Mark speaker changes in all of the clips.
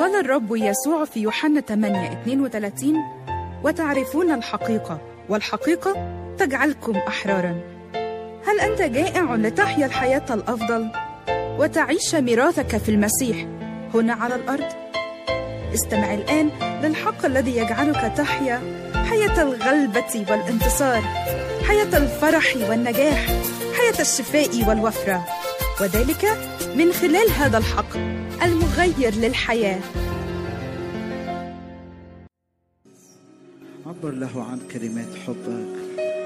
Speaker 1: قال الرب يسوع في يوحنا 8 32 وتعرفون الحقيقة والحقيقة تجعلكم أحرارا هل أنت جائع لتحيا الحياة الأفضل وتعيش ميراثك في المسيح هنا على الأرض؟ استمع الآن للحق الذي يجعلك تحيا حياة الغلبة والانتصار حياة الفرح والنجاح حياة الشفاء والوفرة وذلك من خلال هذا الحق المغير للحياة
Speaker 2: عبر له عن كلمات حبك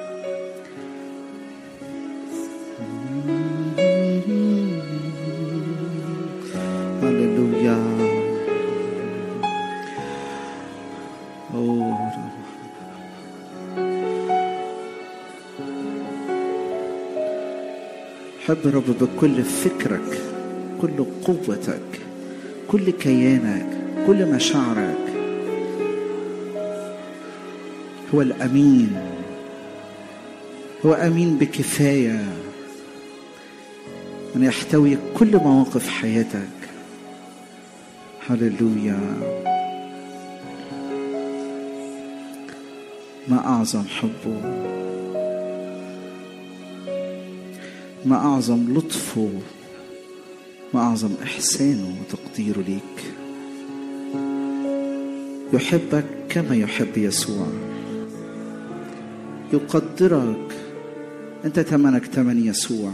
Speaker 2: هللويا أوه. حب الرب بكل فكرك كل قوتك كل كيانك كل مشاعرك هو الامين هو امين بكفايه ان يحتوي كل مواقف حياتك هللويا ما اعظم حبه ما اعظم لطفه ما اعظم احسانه وتقديره ليك يحبك كما يحب يسوع يقدرك انت ثمنك ثمن يسوع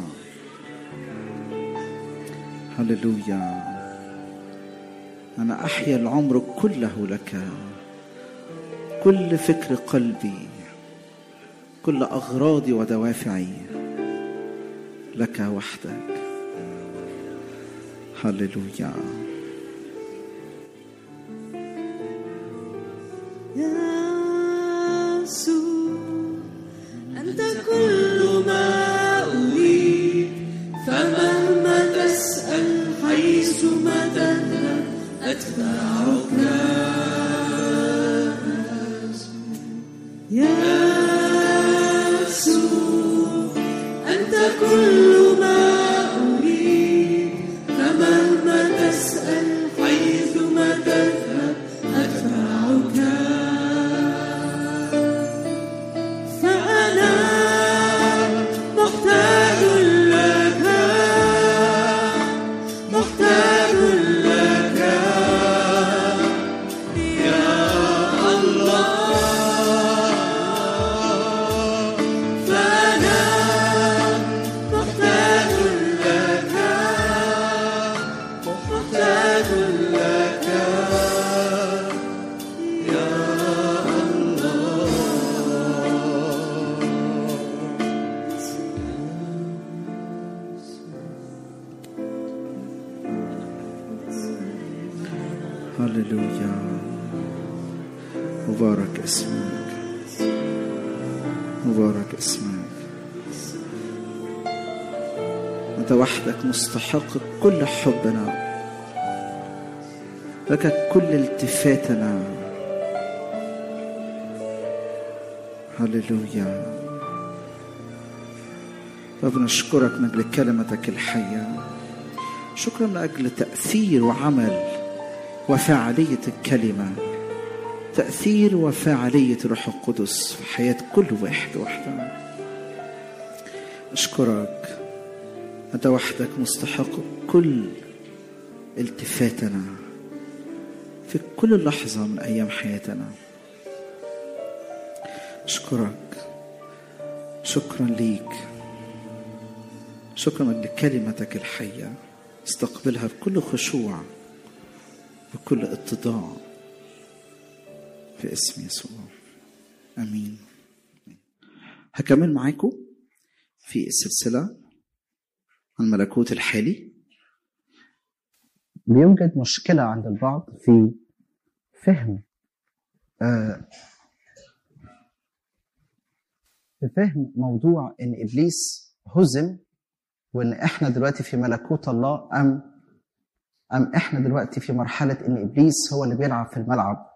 Speaker 2: هللويا انا احيا العمر كله لك كل فكر قلبي كل اغراضي ودوافعي لك وحدك هللويا
Speaker 3: يسوع أنت كل ما أريد فمهما تسأل حيث ما تذهب أتبعك يسوع أنت كل ما أريد فمهما تسأل حيث ما تذهب أتبعك فأنا محتاج لك محتاج لك يا الله فأنا محتاج لك محتاج لك
Speaker 2: هللويا مبارك اسمك مبارك اسمك انت وحدك مستحق كل حبنا لك كل التفاتنا هللويا رب نشكرك من اجل كلمتك الحيه شكرا من اجل تاثير وعمل وفعاليه الكلمه تاثير وفعاليه الروح القدس في حياه كل واحد وحده اشكرك انت وحدك مستحق كل التفاتنا في كل لحظه من ايام حياتنا اشكرك شكرا ليك شكرا لكلمتك الحيه استقبلها بكل خشوع بكل اتضاع في اسم يسوع امين هكمل معاكم في السلسله عن الملكوت الحالي
Speaker 4: بيوجد مشكلة عند البعض في فهم آه، في فهم موضوع إن إبليس هزم وإن إحنا دلوقتي في ملكوت الله أم أم إحنا دلوقتي في مرحلة إن إبليس هو اللي بيلعب في الملعب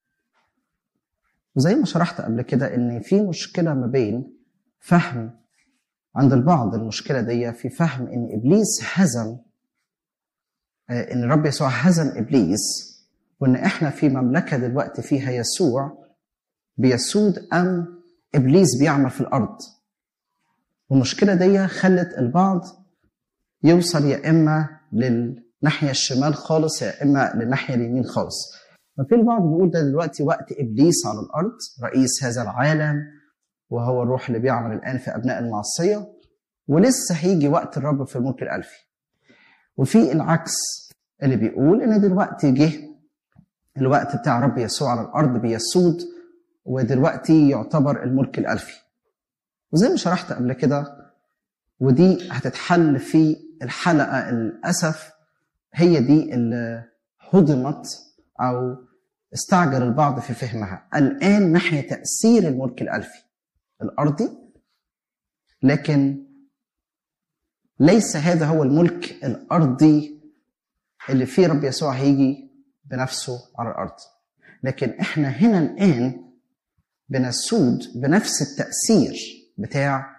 Speaker 4: وزي ما شرحت قبل كده إن في مشكلة ما بين فهم عند البعض المشكلة دي في فهم إن إبليس هزم آه، ان الرب يسوع هزم ابليس وان احنا في مملكه دلوقتي فيها يسوع بيسود ام ابليس بيعمل في الارض والمشكله دي خلت البعض يوصل يا اما للناحيه الشمال خالص يا اما للناحيه اليمين خالص ففي البعض بيقول ده دلوقتي وقت ابليس على الارض رئيس هذا العالم وهو الروح اللي بيعمل الان في ابناء المعصيه ولسه هيجي وقت الرب في الملك الالفي وفي العكس اللي بيقول ان دلوقتي جه الوقت بتاع رب يسوع على الارض بيسود ودلوقتي يعتبر الملك الالفي وزي ما شرحت قبل كده ودي هتتحل في الحلقه للاسف هي دي اللي هضمت او استعجل البعض في فهمها الان ناحيه تاثير الملك الالفي الارضي لكن ليس هذا هو الملك الارضي اللي فيه رب يسوع هيجي بنفسه على الارض لكن احنا هنا الان بنسود بنفس التاثير بتاع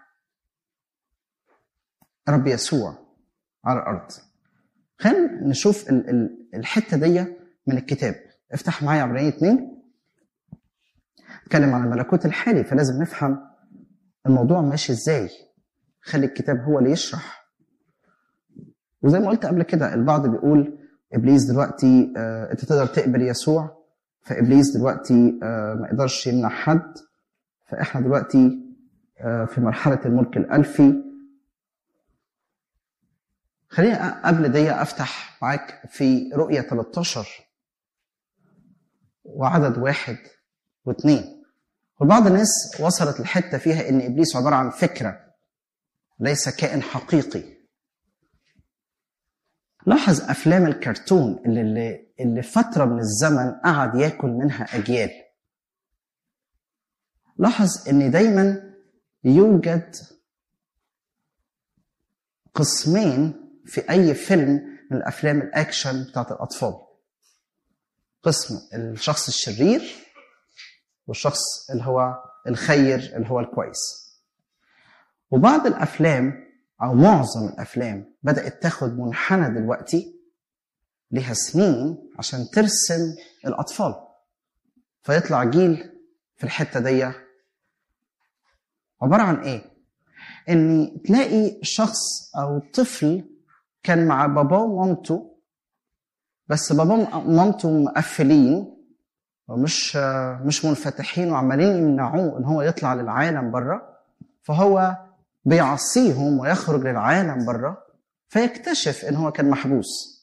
Speaker 4: رب يسوع على الارض خلينا نشوف ال- ال- الحته دي من الكتاب افتح معايا عبرانية اتنين اتكلم عن الملكوت الحالي فلازم نفهم الموضوع ماشي ازاي خلي الكتاب هو اللي يشرح وزي ما قلت قبل كده البعض بيقول ابليس دلوقتي آه انت تقدر تقبل يسوع فابليس دلوقتي آه ما يقدرش يمنع حد فاحنا دلوقتي آه في مرحله الملك الالفي خلينا قبل دي افتح معاك في رؤيه 13 وعدد واحد واثنين وبعض الناس وصلت الحته فيها ان ابليس عباره عن فكره ليس كائن حقيقي لاحظ افلام الكرتون اللي, اللي اللي فتره من الزمن قعد ياكل منها اجيال لاحظ ان دايما يوجد قسمين في اي فيلم من الافلام الاكشن بتاعت الاطفال قسم الشخص الشرير والشخص اللي هو الخير اللي هو الكويس وبعض الافلام او معظم الافلام بدات تاخد منحنى دلوقتي لها سنين عشان ترسم الاطفال فيطلع جيل في الحته دي عباره عن ايه ان تلاقي شخص او طفل كان مع باباه ومامته بس باباه ومامته مقفلين ومش مش منفتحين وعمالين يمنعوه ان هو يطلع للعالم بره فهو بيعصيهم ويخرج للعالم بره فيكتشف ان هو كان محبوس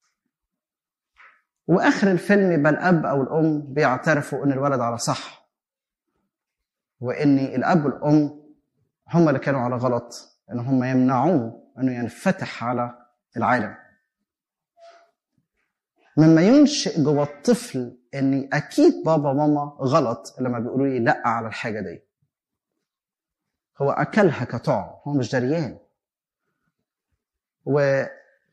Speaker 4: واخر الفيلم يبقى الاب او الام بيعترفوا ان الولد على صح وان الاب والام هم اللي كانوا على غلط ان هم يمنعوه انه ينفتح على العالم مما ينشئ جوه الطفل اني اكيد بابا وماما غلط لما بيقولوا لي لا على الحاجه دي هو اكلها كطعم هو مش دريان و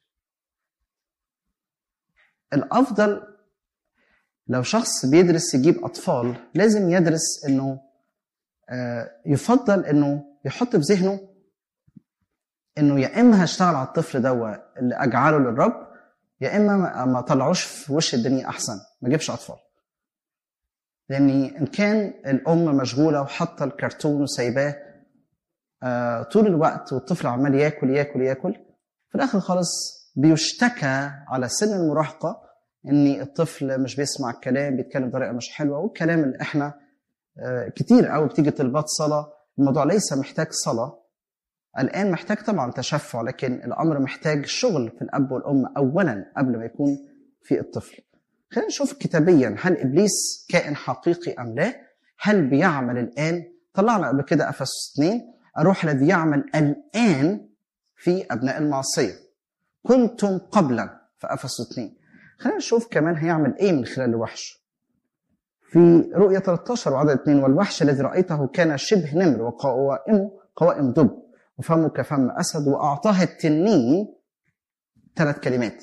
Speaker 4: الافضل لو شخص بيدرس يجيب اطفال لازم يدرس انه يفضل انه يحط في ذهنه انه يا اما هشتغل على الطفل ده اللي اجعله للرب يا اما ما طلعوش في وش الدنيا احسن ما اجيبش اطفال لان ان كان الام مشغوله وحاطه الكرتون وسايباه آه طول الوقت والطفل عمال ياكل ياكل ياكل في الاخر خالص بيشتكى على سن المراهقه ان الطفل مش بيسمع الكلام بيتكلم بطريقه مش حلوه والكلام اللي احنا آه كتير قوي بتيجي طلبات صلاه الموضوع ليس محتاج صلاه الان محتاج طبعا تشفع لكن الامر محتاج شغل في الاب والام اولا قبل ما يكون في الطفل خلينا نشوف كتابيا هل ابليس كائن حقيقي ام لا هل بيعمل الان طلعنا قبل كده افسس 2 الروح الذي يعمل الان في ابناء المعصيه كنتم قبلا في افسس 2 خلينا نشوف كمان هيعمل ايه من خلال الوحش في رؤية 13 وعدد 2 والوحش الذي رأيته كان شبه نمر وقوائمه قوائم دب وفمه كفم أسد وأعطاه التنين ثلاث كلمات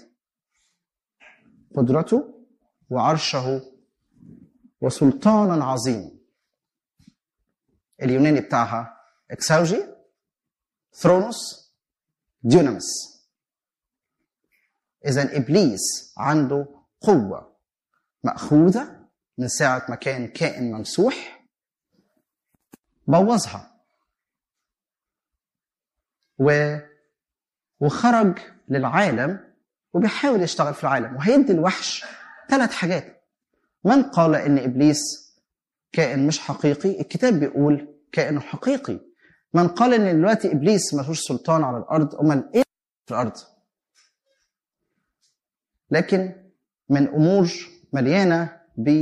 Speaker 4: قدرته وعرشه وسلطانا عظيما اليوناني بتاعها اكساوجي ثرونوس ديونامس اذا ابليس عنده قوه مأخوذة من ساعة ما كان كائن ممسوح بوظها و وخرج للعالم وبيحاول يشتغل في العالم وهيدي الوحش ثلاث حاجات من قال ان ابليس كائن مش حقيقي الكتاب بيقول كائن حقيقي من قال ان دلوقتي ابليس ملوش سلطان على الارض امال ايه في الارض لكن من امور مليانه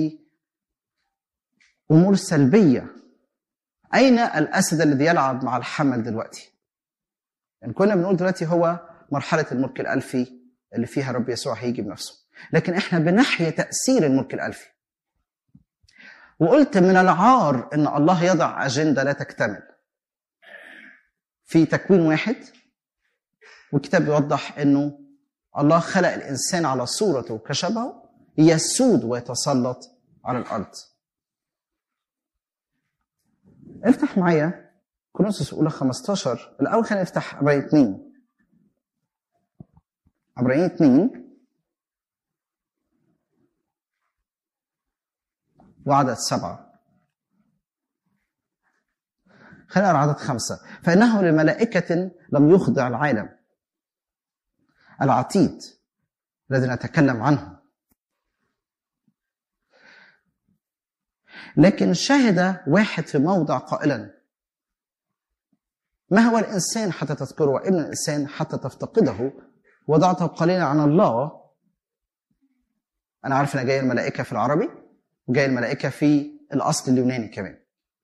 Speaker 4: بامور سلبيه اين الاسد الذي يلعب مع الحمل دلوقتي ان كنا بنقول دلوقتي هو مرحله الملك الالفي اللي فيها رب يسوع هيجي بنفسه لكن احنا بنحيا تاثير الملك الالفي وقلت من العار ان الله يضع اجنده لا تكتمل في تكوين واحد والكتاب بيوضح انه الله خلق الانسان على صورته كشبهه يسود ويتسلط على الارض افتح معايا كورنثوس الاولى 15 الاول خلينا نفتح عبرين 2 عبرين 2 وعدد سبعة خلينا نقرا عدد خمسة فإنه لملائكة لم يخضع العالم العتيد الذي نتكلم عنه لكن شهد واحد في موضع قائلا ما هو الإنسان حتى تذكره وابن الإنسان حتى تفتقده وضعته قليلا عن الله أنا عارف أنا جاي الملائكة في العربي وجاي الملائكة في الأصل اليوناني كمان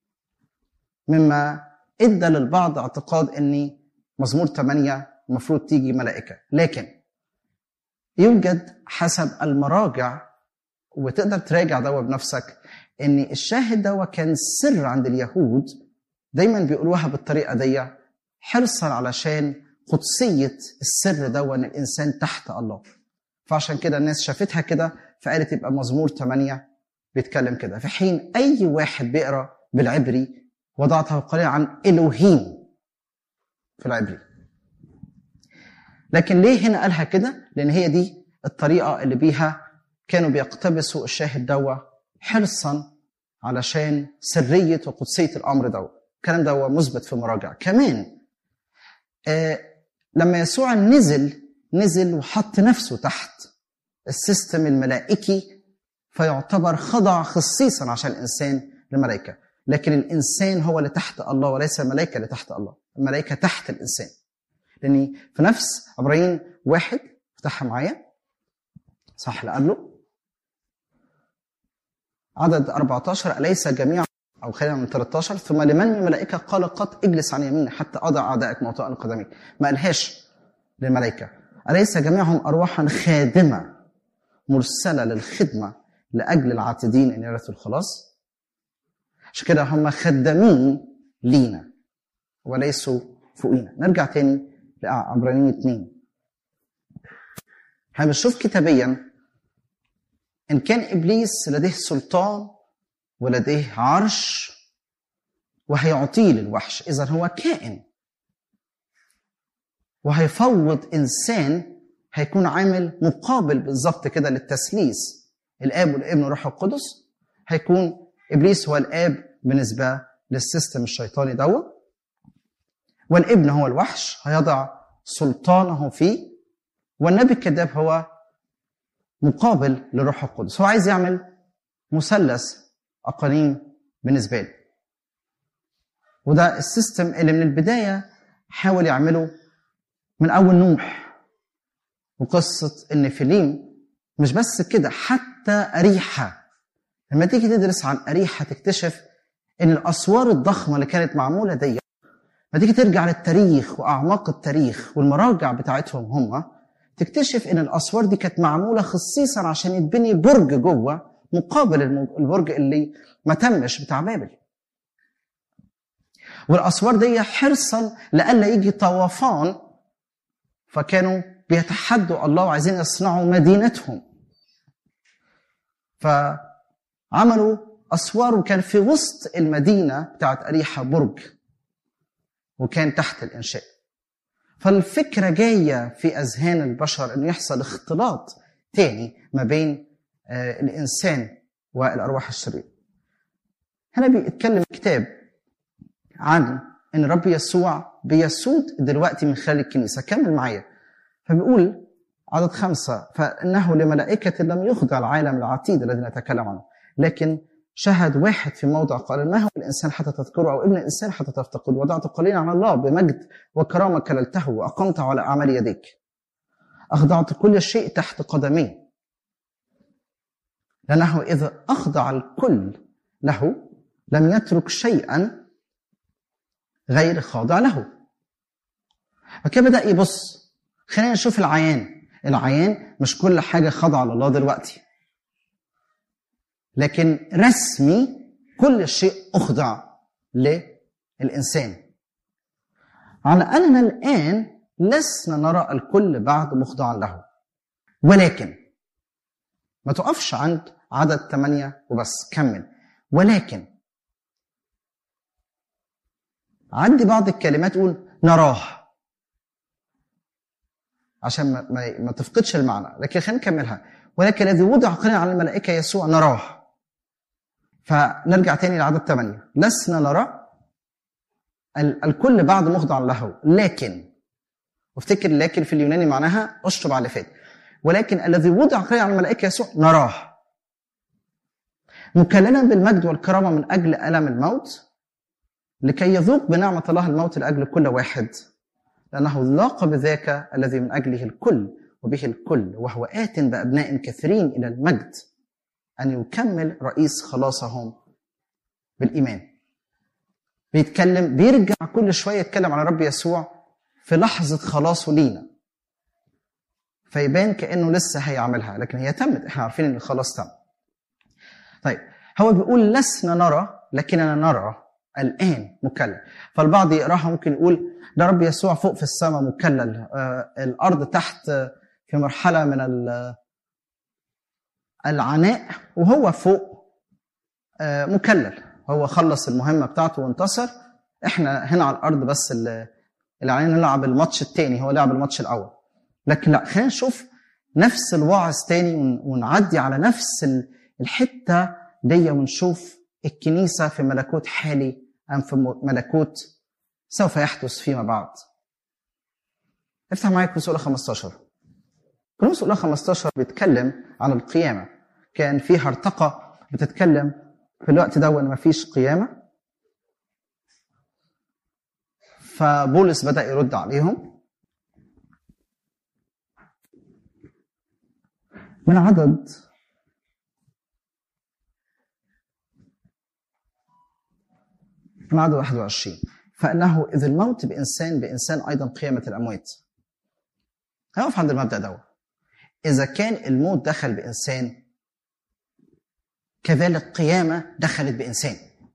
Speaker 4: مما ادى للبعض اعتقاد ان مزمور 8 المفروض تيجي ملائكه لكن يوجد حسب المراجع وتقدر تراجع دوا بنفسك ان الشاهد دوا كان سر عند اليهود دايما بيقولوها بالطريقه دي حرصا علشان قدسيه السر دوا ان الانسان تحت الله فعشان كده الناس شافتها كده فقالت يبقى مزمور 8 بيتكلم كده في حين اي واحد بيقرا بالعبري وضعته قليلا عن الوهيم في العبري لكن ليه هنا قالها كده لان هي دي الطريقه اللي بيها كانوا بيقتبسوا الشاهد دوا حرصا علشان سريه وقدسيه الامر دوا الكلام دوا مثبت في مراجع كمان آه لما يسوع نزل نزل وحط نفسه تحت السيستم الملائكي فيعتبر خضع خصيصا عشان الانسان للملائكه لكن الانسان هو اللي تحت الله وليس الملائكه اللي تحت الله الملائكه تحت الانسان لان في نفس عبرين واحد افتحها معايا صح اللي قبله عدد 14 اليس جميع او خلينا من 13 ثم لمن من الملائكه قال قد اجلس عن يميني حتى اضع اعدائك موطئا قدميك ما قالهاش للملائكه اليس جميعهم ارواحا خادمه مرسله للخدمه لاجل العاتدين ان يرثوا الخلاص عشان كده هم خدامين لينا وليسوا فوقينا نرجع تاني لعبرانيين اتنين احنا بنشوف كتابيا ان كان ابليس لديه سلطان ولديه عرش وهيعطيه للوحش اذا هو كائن وهيفوض انسان هيكون عامل مقابل بالظبط كده للتثليث الاب والابن والروح القدس هيكون ابليس هو الاب بالنسبه للسيستم الشيطاني دوا والابن هو الوحش هيضع سلطانه فيه والنبي الكذاب هو مقابل للروح القدس هو عايز يعمل مثلث اقانيم بالنسبه له وده السيستم اللي من البدايه حاول يعمله من اول نوح وقصه ان فيليم مش بس كده حتى اريحه لما تيجي تدرس عن أريحة تكتشف إن الأسوار الضخمة اللي كانت معمولة دي لما تيجي ترجع للتاريخ وأعماق التاريخ والمراجع بتاعتهم هم تكتشف إن الأسوار دي كانت معمولة خصيصا عشان يتبني برج جوه مقابل البرج اللي ما تمش بتاع بابل والأسوار دي حرصا لألا يجي طوفان فكانوا بيتحدوا الله وعايزين يصنعوا مدينتهم ف عملوا اسوار وكان في وسط المدينه بتاعت اريحه برج وكان تحت الانشاء فالفكره جايه في اذهان البشر انه يحصل اختلاط تاني ما بين آه، الانسان والارواح الشريره هنا بيتكلم الكتاب عن ان رب يسوع بيسود دلوقتي من خلال الكنيسه كمل معايا فبيقول عدد خمسة فإنه لملائكة لم يخضع العالم العتيد الذي نتكلم عنه لكن شهد واحد في موضع قال ما هو الإنسان حتى تذكره أو ابن الإنسان حتى تفتقد وضعت قليلا على الله بمجد وكرامة كللته وأقمت على أعمال يديك أخضعت كل شيء تحت قدمي لأنه إذا أخضع الكل له لم يترك شيئا غير خاضع له فكده بدأ يبص خلينا نشوف العيان العيان مش كل حاجة خاضعة لله دلوقتي لكن رسمي كل شيء أخضع للإنسان على أننا الآن لسنا نرى الكل بعد مخضعا له ولكن ما تقفش عند عدد ثمانية وبس كمل ولكن عندي بعض الكلمات تقول نراه عشان ما, ما, ما تفقدش المعنى لكن خلينا نكملها ولكن الذي وضع قليلا على الملائكة يسوع نراه فنرجع تاني لعدد ثمانية لسنا نرى ال- الكل بعد مخضع له لكن وافتكر لكن في اليوناني معناها اشطب على اللي فات ولكن الذي وضع قليلا على الملائكة يسوع نراه مكللا بالمجد والكرامة من أجل ألم الموت لكي يذوق بنعمة الله الموت لأجل كل واحد لأنه لاق بذاك الذي من أجله الكل وبه الكل وهو آت بأبناء كثيرين إلى المجد أن يكمل رئيس خلاصهم بالإيمان بيتكلم بيرجع كل شوية يتكلم على رب يسوع في لحظة خلاصه لينا فيبان كأنه لسه هيعملها لكن هي تمت احنا عارفين ان الخلاص تم طيب هو بيقول لسنا نرى لكننا نرى الآن مكلل فالبعض يقراها ممكن يقول ده رب يسوع فوق في السماء مكلل آه الأرض تحت آه، في مرحلة من ال- العناء وهو فوق آه، مكلل هو خلص المهمة بتاعته وانتصر احنا هنا على الأرض بس اللي اللي علينا نلعب الماتش التاني هو لعب الماتش الأول لكن لا خلينا نشوف نفس الوعظ تاني ون- ونعدي على نفس ال- الحتة دي ونشوف الكنيسة في ملكوت حالي أم في م- ملكوت سوف يحدث فيما بعد افتح معايا كورنثوس الأولى 15 كورنثوس الأولى 15 بيتكلم عن القيامة كان في هرطقة بتتكلم في الوقت ده وإن مفيش قيامة فبولس بدأ يرد عليهم من عدد من عدد 21 فإنه إذ الموت بإنسان بإنسان أيضا قيامة الأموات هقف عند المبدأ ده إذا كان الموت دخل بإنسان كذلك قيامة دخلت بإنسان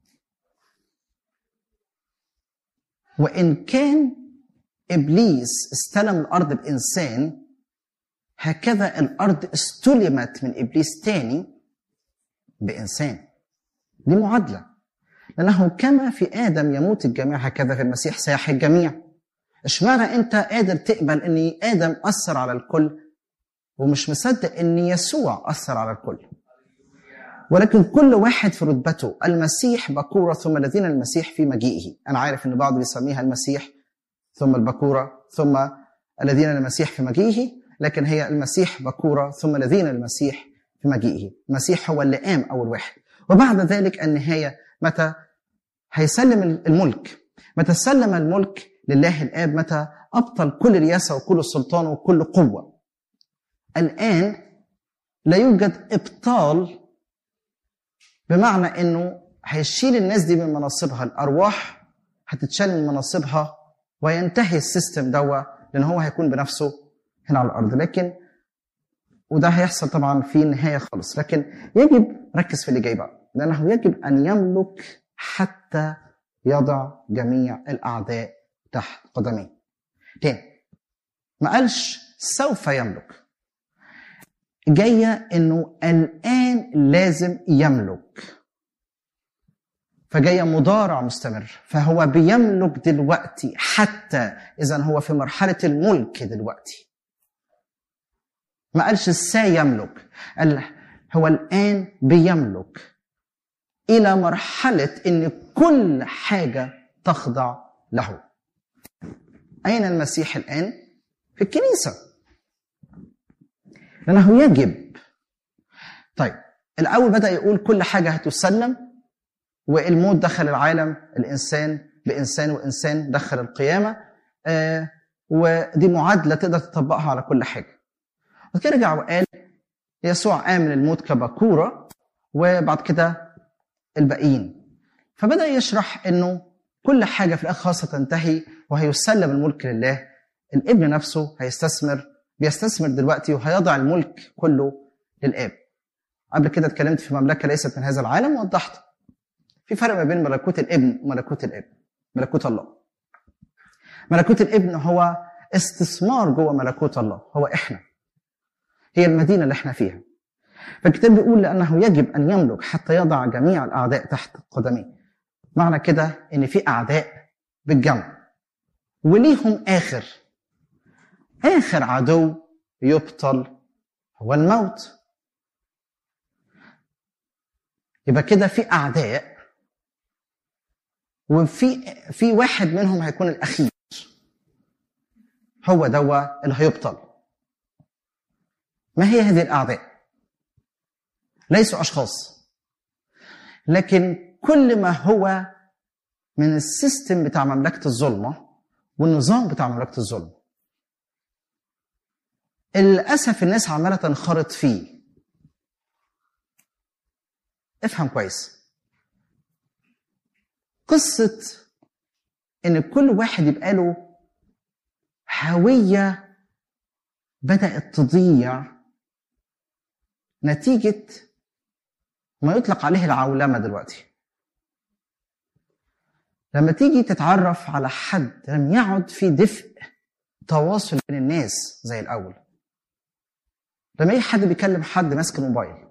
Speaker 4: وإن كان إبليس استلم الأرض بإنسان هكذا الأرض استلمت من إبليس تاني بإنسان دي معادلة لأنه كما في آدم يموت الجميع هكذا في المسيح سيحيا الجميع اشمعنى أنت قادر تقبل أن آدم أثر على الكل ومش مصدق أن يسوع أثر على الكل ولكن كل واحد في رتبته المسيح بكورة ثم الذين المسيح في مجيئه أنا عارف أن بعض بيسميها المسيح ثم البكورة ثم الذين المسيح في مجيئه لكن هي المسيح بكورة ثم الذين المسيح في مجيئه المسيح هو اللي قام أول واحد وبعد ذلك النهاية متى هيسلم الملك متى سلم الملك لله الآب متى أبطل كل رياسة وكل سلطان وكل قوة الآن لا يوجد إبطال بمعنى انه هيشيل الناس دي من مناصبها الارواح هتتشال من مناصبها وينتهي السيستم دوا لان هو هيكون بنفسه هنا على الارض لكن وده هيحصل طبعا في النهايه خالص لكن يجب ركز في اللي جاي بقى لانه يجب ان يملك حتى يضع جميع الاعداء تحت قدميه تاني ما قالش سوف يملك جاية انه الان لازم يملك فجاية مضارع مستمر فهو بيملك دلوقتي حتى اذا هو في مرحلة الملك دلوقتي ما قالش سيملك قال هو الآن بيملك إلى مرحلة إن كل حاجة تخضع له أين المسيح الآن؟ في الكنيسة لأنه يجب طيب الأول بدأ يقول كل حاجة هتسلم والموت دخل العالم الإنسان بإنسان وإنسان دخل القيامة آه ودي معادلة تقدر تطبقها على كل حاجة بعد كده رجع وقال يسوع آمن الموت كبكورة وبعد كده الباقيين فبدأ يشرح إنه كل حاجة في الآخر خاصة تنتهي وهيسلم الملك لله الابن نفسه هيستثمر بيستثمر دلوقتي وهيضع الملك كله للآب قبل كده اتكلمت في مملكة ليست من هذا العالم ووضحت في فرق ما بين ملكوت الابن وملكوت الاب ملكوت الله ملكوت الابن هو استثمار جوه ملكوت الله هو احنا هي المدينة اللي احنا فيها فالكتاب بيقول لأنه يجب أن يملك حتى يضع جميع الأعداء تحت قدميه معنى كده إن في أعداء بالجمع وليهم آخر آخر عدو يبطل هو الموت يبقى كده في أعداء وفي في واحد منهم هيكون الأخير هو دوا اللي هيبطل ما هي هذه الأعداء؟ ليسوا أشخاص لكن كل ما هو من السيستم بتاع مملكة الظلمة والنظام بتاع مملكة الظلم للأسف الناس عمالة تنخرط فيه افهم كويس قصة إن كل واحد يبقى له هوية بدأت تضيع نتيجة ما يطلق عليه العولمة دلوقتي لما تيجي تتعرف على حد لم يعد في دفء تواصل بين الناس زي الأول لما يجي حد بيكلم حد ماسك الموبايل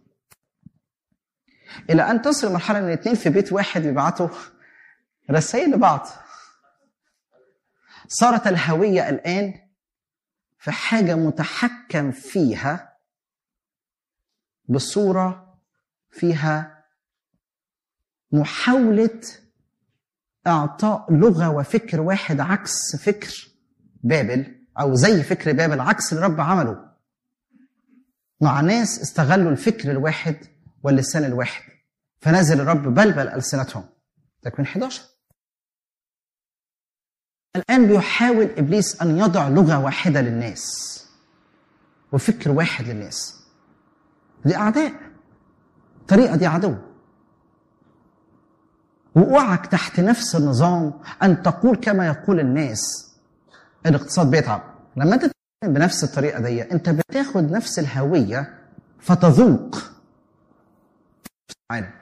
Speaker 4: إلى أن تصل المرحلة إن الاثنين في بيت واحد بيبعتوا رسائل لبعض صارت الهوية الآن في حاجة متحكم فيها بصورة فيها محاولة إعطاء لغة وفكر واحد عكس فكر بابل أو زي فكر بابل عكس اللي رب عمله مع ناس استغلوا الفكر الواحد واللسان الواحد فنزل الرب بلبل ألسنتهم تكوين 11 الآن بيحاول إبليس أن يضع لغة واحدة للناس وفكر واحد للناس دي أعداء الطريقة دي عدو وقوعك تحت نفس النظام أن تقول كما يقول الناس الاقتصاد بيتعب لما أنت تتكلم بنفس الطريقة دي أنت بتاخد نفس الهوية فتذوق عالم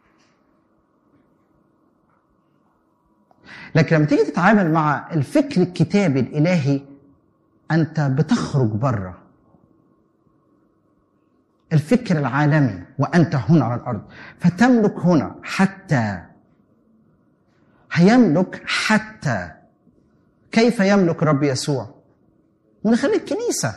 Speaker 4: لكن لما تيجي تتعامل مع الفكر الكتابي الإلهي أنت بتخرج بره الفكر العالمي وأنت هنا على الأرض فتملك هنا حتى هيملك حتى كيف يملك رب يسوع من خلال الكنيسة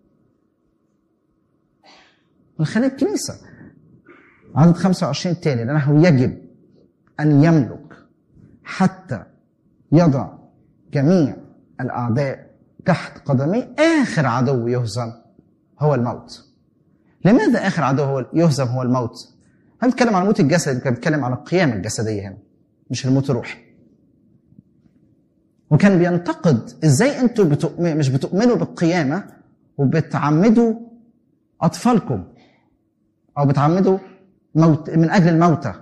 Speaker 4: من خلال الكنيسة عدد 25 تاني لأنه يجب أن يملك حتى يضع جميع الأعداء تحت قدميه آخر عدو يهزم هو الموت لماذا آخر عدو هو يهزم هو الموت؟ أنا بتكلم عن الموت الجسدي كان بيتكلم عن القيامة الجسدية هنا مش الموت الروحي وكان بينتقد ازاي انتوا بتؤمن مش بتؤمنوا بالقيامة وبتعمدوا أطفالكم أو بتعمدوا موت من أجل الموتى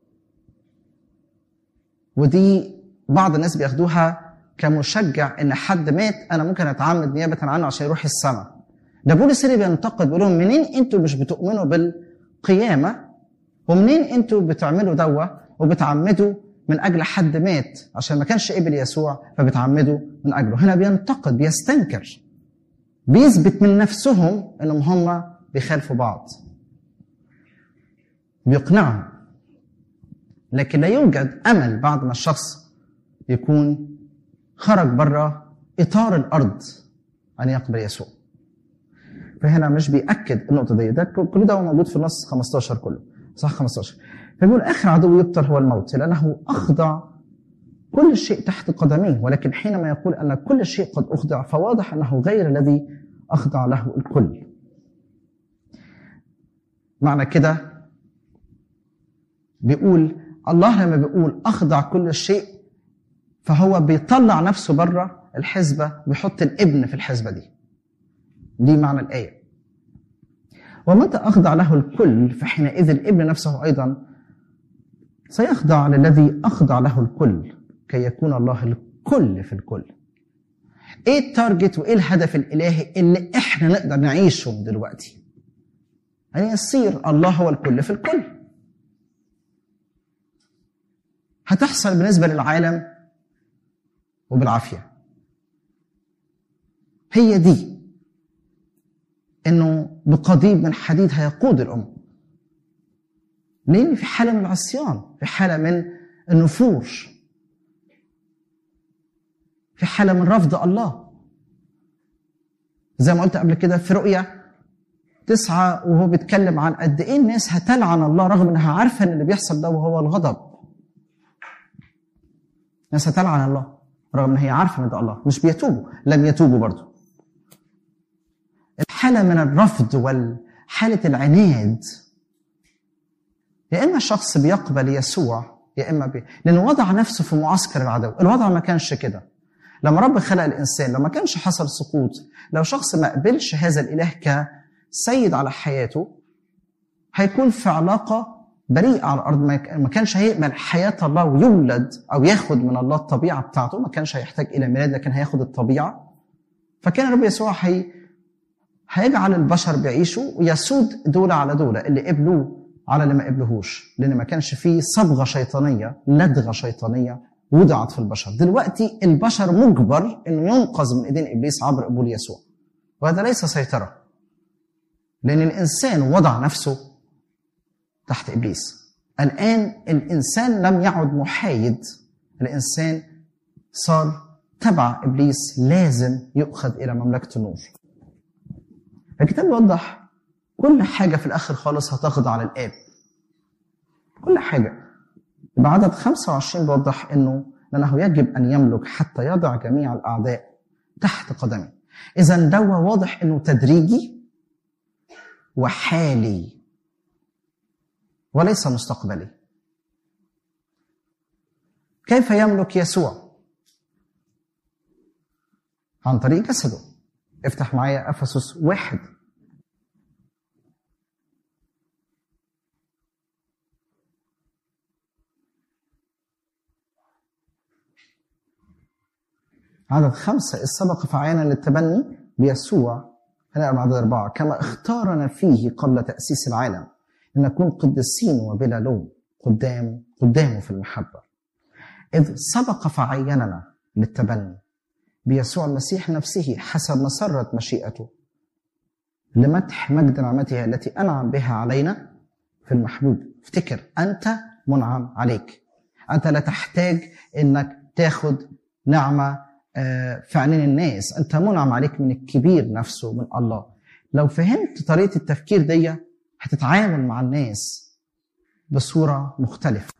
Speaker 4: ودي بعض الناس بياخدوها كمشجع ان حد مات انا ممكن اتعمد نيابه عنه عشان يروح السماء ده بولس اللي بينتقد بيقول لهم منين انتوا مش بتؤمنوا بالقيامه ومنين انتوا بتعملوا دوا وبتعمدوا من اجل حد مات عشان ما كانش قبل يسوع فبتعمدوا من اجله هنا بينتقد بيستنكر بيثبت من نفسهم انهم هم بيخالفوا بعض بيقنعهم لكن لا يوجد امل بعد ما الشخص يكون خرج بره اطار الارض ان يقبل يسوع فهنا مش بيأكد النقطة دي ده كل ده هو موجود في النص 15 كله صح 15 فبيقول آخر عدو يبطل هو الموت لأنه أخضع كل شيء تحت قدميه ولكن حينما يقول أن كل شيء قد أخضع فواضح أنه غير الذي أخضع له الكل معنى كده بيقول الله لما بيقول أخضع كل شيء فهو بيطلع نفسه بره الحسبة ويحط الابن في الحسبة دي دي معنى الآية ومتى أخضع له الكل فحينئذ الابن نفسه أيضا سيخضع للذي أخضع له الكل كي يكون الله الكل في الكل ايه التارجت وايه الهدف الالهي اللي احنا نقدر نعيشه دلوقتي ان يعني يصير الله هو الكل في الكل هتحصل بالنسبه للعالم وبالعافيه هي دي انه بقضيب من حديد هيقود الامه ليه في حاله من العصيان في حاله من النفور في حاله من رفض الله زي ما قلت قبل كده في رؤيا تسعة وهو بيتكلم عن قد ايه الناس هتلعن الله رغم انها عارفه ان اللي بيحصل ده وهو الغضب الناس هتلعن الله رغم ان هي عارفه ان ده الله مش بيتوبوا لم يتوبوا برضه الحاله من الرفض وحاله العناد يا اما شخص بيقبل يسوع يا اما بي... لانه وضع نفسه في معسكر العدو الوضع ما كانش كده لما رب خلق الانسان لو ما كانش حصل سقوط لو شخص ما قبلش هذا الاله كسيد على حياته هيكون في علاقه بريئه على الارض ما كانش هيقبل حياه الله ويولد او ياخد من الله الطبيعه بتاعته ما كانش هيحتاج الى ميلاد لكن هياخد الطبيعه فكان رب يسوع هي هيجعل البشر بيعيشوا ويسود دولة على دولة اللي قبلوه على اللي ما قبلهوش لان ما كانش فيه صبغه شيطانيه لدغه شيطانيه وضعت في البشر دلوقتي البشر مجبر انه ينقذ من ايدين ابليس عبر قبول يسوع وهذا ليس سيطره لان الانسان وضع نفسه تحت ابليس الان الانسان لم يعد محايد الانسان صار تبع ابليس لازم يؤخذ الى مملكه النور الكتاب يوضح كل حاجة في الآخر خالص هتخضع للآب كل حاجة يبقى عدد 25 بيوضح إنه لأنه يجب أن يملك حتى يضع جميع الأعداء تحت قدمه إذا دوا واضح إنه تدريجي وحالي وليس مستقبلي كيف يملك يسوع عن طريق جسده افتح معايا افسس واحد عدد خمسة إذ سبق فعينا للتبني بيسوع هنقرا عدد أربعة كما اختارنا فيه قبل تأسيس العالم لنكون قديسين وبلا لوم قدام قدامه في المحبة إذ سبق فعيننا للتبني بيسوع المسيح نفسه حسب مسرة مشيئته لمدح مجد نعمته التي أنعم بها علينا في المحبوب افتكر أنت منعم عليك أنت لا تحتاج أنك تاخد نعمة في عينين الناس أنت منعم عليك من الكبير نفسه من الله لو فهمت طريقة التفكير دي هتتعامل مع الناس بصورة مختلفة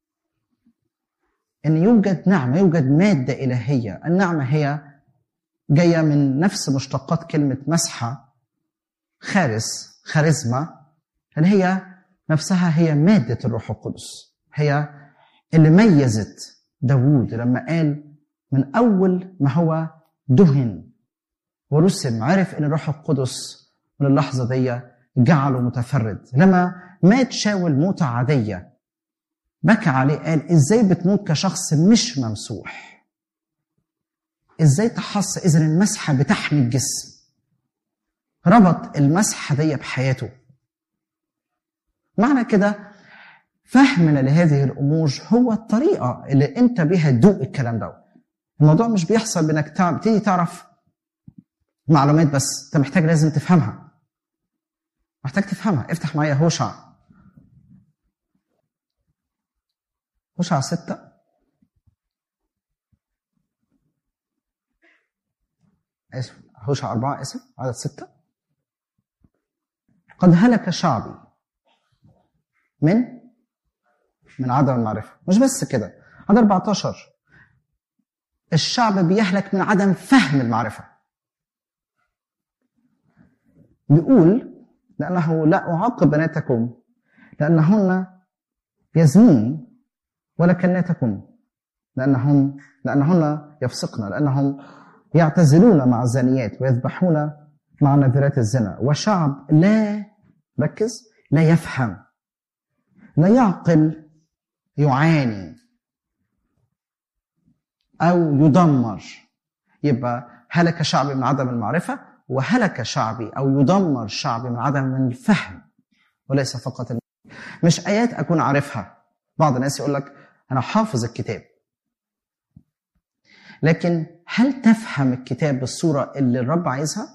Speaker 4: ان يوجد نعمه يوجد ماده الهيه النعمه هي جايه من نفس مشتقات كلمه مسحه خارس خارزما اللي هي نفسها هي ماده الروح القدس هي اللي ميزت داوود لما قال من اول ما هو دهن ورسم عرف ان الروح القدس من اللحظه دي جعله متفرد لما مات شاول موته عاديه بكى عليه قال ازاي بتموت كشخص مش ممسوح ازاي تحص اذا المسحه بتحمي الجسم ربط المسحه دي بحياته معنى كده فهمنا لهذه الامور هو الطريقه اللي انت بها تدوق الكلام ده الموضوع مش بيحصل بانك تبتدي تعرف معلومات بس انت محتاج لازم تفهمها محتاج تفهمها افتح معايا هوشع هوشع ستة اسف هوشع أربعة اسف عدد ستة قد هلك شعبي من من عدم المعرفة مش بس كده عدد 14 الشعب بيهلك من عدم فهم المعرفة بيقول لأنه لا أعاقب بناتكم لأنهن يزنون ولا كناتكم لأنهم لأنهن يفسقن لأنهم يعتزلون مع الزانيات ويذبحون مع نذرات الزنا وشعب لا ركز لا يفهم لا يعقل يعاني أو يدمر يبقى هلك شعبي من عدم المعرفة وهلك شعبي أو يدمر شعبي من عدم الفهم وليس فقط الم... مش آيات أكون عارفها بعض الناس يقول لك أنا حافظ الكتاب لكن هل تفهم الكتاب بالصورة اللي الرب عايزها؟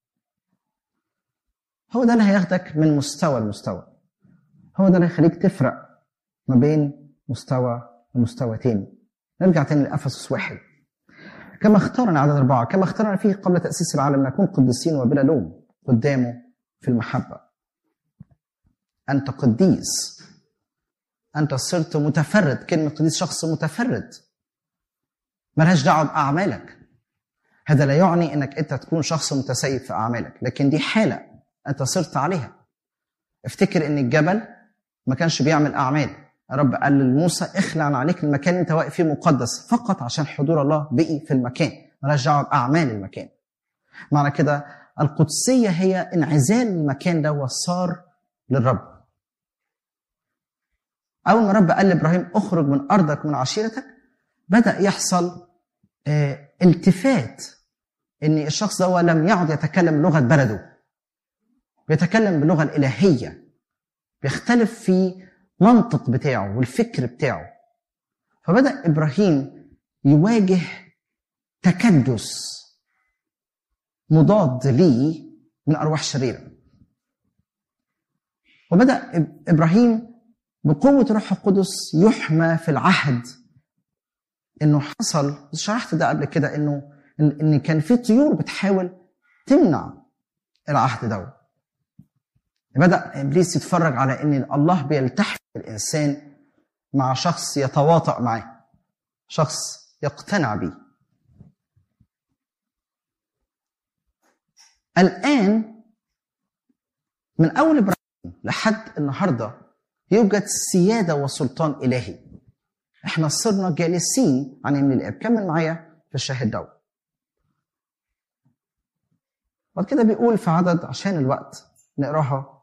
Speaker 4: هو ده اللي هياخدك من مستوى لمستوى هو ده اللي هيخليك تفرق ما بين مستوى ومستوى تاني نرجع تاني لأفسس واحد كما اختارنا عدد أربعة كما اختارنا فيه قبل تأسيس العالم نكون قديسين وبلا لوم قدامه في المحبة أنت قديس أنت صرت متفرد كلمة قديس شخص متفرد ملهاش دعوة بأعمالك هذا لا يعني أنك أنت تكون شخص متسيب في أعمالك لكن دي حالة أنت صرت عليها افتكر أن الجبل ما كانش بيعمل أعمال رب قال لموسى اخلع عليك المكان اللي انت واقف فيه مقدس فقط عشان حضور الله بقي في المكان ملهاش دعوه باعمال المكان معنى كده القدسيه هي انعزال المكان ده وصار للرب اول ما رب قال لابراهيم اخرج من ارضك من عشيرتك بدا يحصل اه التفات ان الشخص ده لم يعد يتكلم لغه بلده بيتكلم باللغه الالهيه بيختلف في المنطق بتاعه والفكر بتاعه فبدأ إبراهيم يواجه تكدس مضاد ليه من أرواح شريرة وبدأ إبراهيم بقوة روح القدس يحمى في العهد إنه حصل شرحت ده قبل كده إنه إن كان في طيور بتحاول تمنع العهد ده بدأ إبليس يتفرج على إن الله بيلتحم الإنسان مع شخص يتواطأ معاه شخص يقتنع به الآن من أول إبراهيم لحد النهاردة يوجد سيادة وسلطان إلهي احنا صرنا جالسين عن يمين الآب كمل معايا في الشاهد ده بعد كده بيقول في عدد عشان الوقت نقراها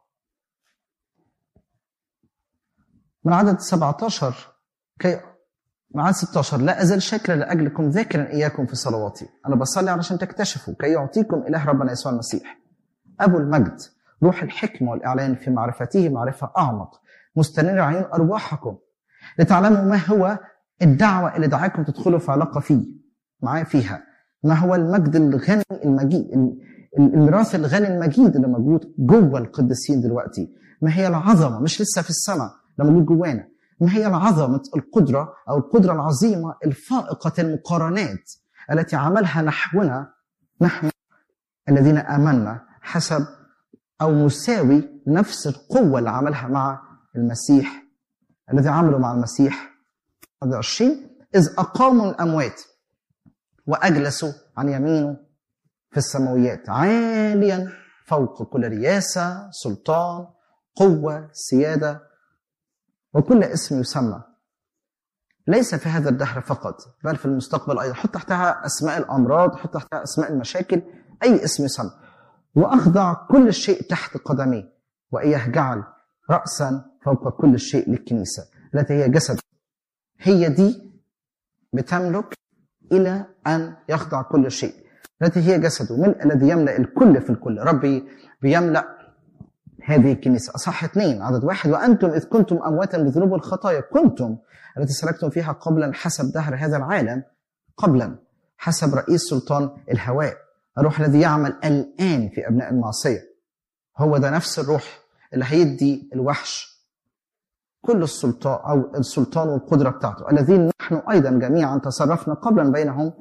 Speaker 4: من عدد 17 كي من عدد 16 لا أزال شاكرا لأجلكم ذاكرا إياكم في صلواتي أنا بصلي علشان تكتشفوا كي يعطيكم إله ربنا يسوع المسيح أبو المجد روح الحكمة والإعلان في معرفته معرفة أعمق مستنير عيون أرواحكم لتعلموا ما هو الدعوة اللي دعاكم تدخلوا في علاقة فيه معاه فيها ما هو المجد الغني المجيد الميراث الغني المجيد اللي موجود جوه القديسين دلوقتي ما هي العظمة مش لسه في السماء لما موجود جوانا ما هي العظمة القدرة أو القدرة العظيمة الفائقة المقارنات التي عملها نحونا نحن الذين آمنا حسب أو مساوي نفس القوة اللي عملها مع المسيح الذي عملوا مع المسيح 20 إذ أقاموا الأموات وأجلسوا عن يمينه في السماويات عاليا فوق كل رياسة سلطان قوة سيادة وكل اسم يسمى ليس في هذا الدهر فقط بل في المستقبل أيضا حط تحتها أسماء الأمراض حط تحتها أسماء المشاكل أي اسم يسمى وأخضع كل شيء تحت قدميه وإياه جعل رأسا فوق كل شيء للكنيسة التي هي جسد هي دي بتملك إلى أن يخضع كل شيء التي هي جسده ملء الذي يملأ الكل في الكل ربي بيملأ هذه الكنيسة أصح اثنين عدد واحد وأنتم إذ كنتم أمواتا بذنوب الخطايا كنتم التي سلكتم فيها قبلا حسب دهر هذا العالم قبلا حسب رئيس سلطان الهواء الروح الذي يعمل الآن في أبناء المعصية هو ده نفس الروح اللي هيدي الوحش كل السلطان أو السلطان والقدرة بتاعته الذين نحن أيضا جميعا تصرفنا قبلا بينهم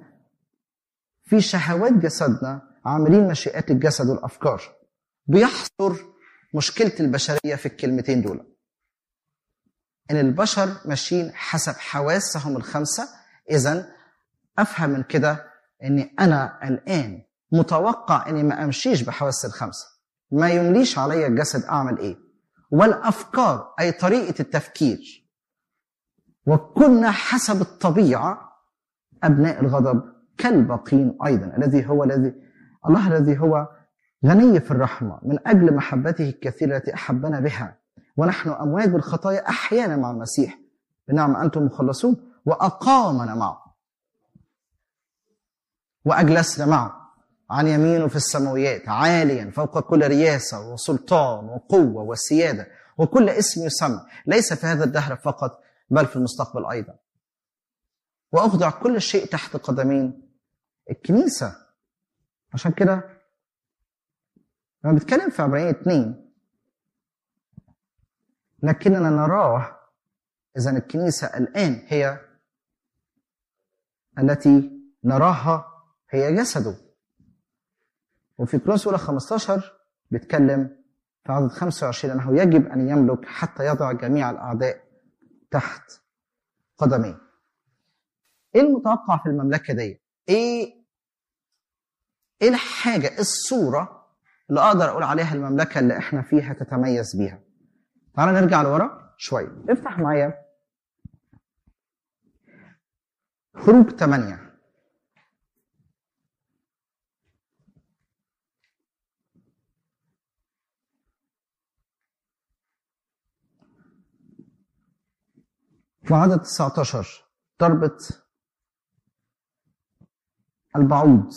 Speaker 4: في شهوات جسدنا عاملين مشيئات الجسد والأفكار بيحصر مشكله البشريه في الكلمتين دول ان البشر ماشيين حسب حواسهم الخمسه اذا افهم من كده اني انا الان متوقع اني ما امشيش بحواسي الخمسه ما يمليش عليا الجسد اعمل ايه والافكار اي طريقه التفكير وكنا حسب الطبيعه ابناء الغضب كالباقين ايضا الذي هو الذي الله الذي هو غني في الرحمه من اجل محبته الكثيره التي احبنا بها ونحن اموات بالخطايا احيانا مع المسيح بنعم انتم مخلصون واقامنا معه واجلسنا معه عن يمينه في السماويات عاليا فوق كل رياسه وسلطان وقوه وسياده وكل اسم يسمى ليس في هذا الدهر فقط بل في المستقبل ايضا واخضع كل شيء تحت قدمين الكنيسه عشان كده لما بتكلم في عبرانية اتنين لكننا نراه إذا الكنيسة الآن هي التي نراها هي جسده وفي كورنثوس الاولى 15 بيتكلم في عدد 25 انه يجب ان يملك حتى يضع جميع الاعداء تحت قدميه. ايه المتوقع في المملكه دي؟ ايه ايه الحاجه إيه الصوره اللي اقدر اقول عليها المملكه اللي احنا فيها تتميز بيها؟ تعال نرجع لورا شويه افتح معايا خروج 8 وعدد 19 ضربة البعوض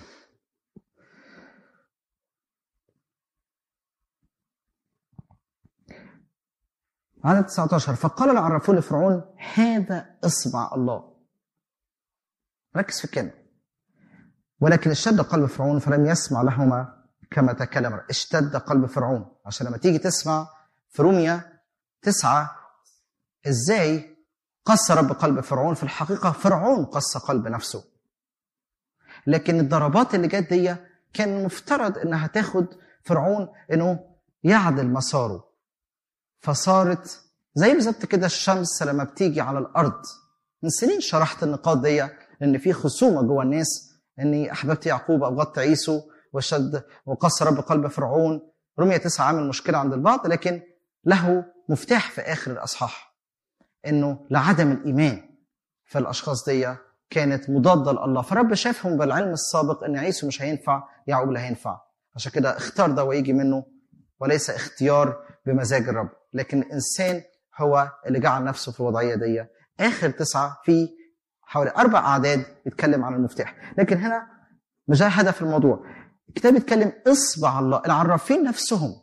Speaker 4: عدد 19 فقال العرافون لفرعون هذا اصبع الله ركز في الكلمة ولكن اشتد قلب فرعون فلم يسمع لهما كما تكلم اشتد قلب فرعون عشان لما تيجي تسمع في روميا تسعة ازاي قص رب قلب فرعون في الحقيقة فرعون قص قلب نفسه لكن الضربات اللي جت دي كان المفترض انها تاخد فرعون انه يعدل مساره فصارت زي بالظبط كده الشمس لما بتيجي على الارض من سنين شرحت النقاط دي ان في خصومه جوه الناس اني احببت يعقوب ابغضت عيسو وشد وقص رب قلب فرعون رمية تسعة عامل مشكلة عند البعض لكن له مفتاح في آخر الأصحاح إنه لعدم الإيمان في الأشخاص دي كانت مضادة لله فرب شافهم بالعلم السابق إن عيسو مش هينفع يعقوب لا هينفع عشان كده اختار ده ويجي منه وليس اختيار بمزاج الرب لكن الإنسان هو اللي جعل نفسه في الوضعية دي آخر تسعة في حوالي أربع أعداد يتكلم عن المفتاح لكن هنا مش ده هدف الموضوع الكتاب يتكلم اصبع الله العرافين نفسهم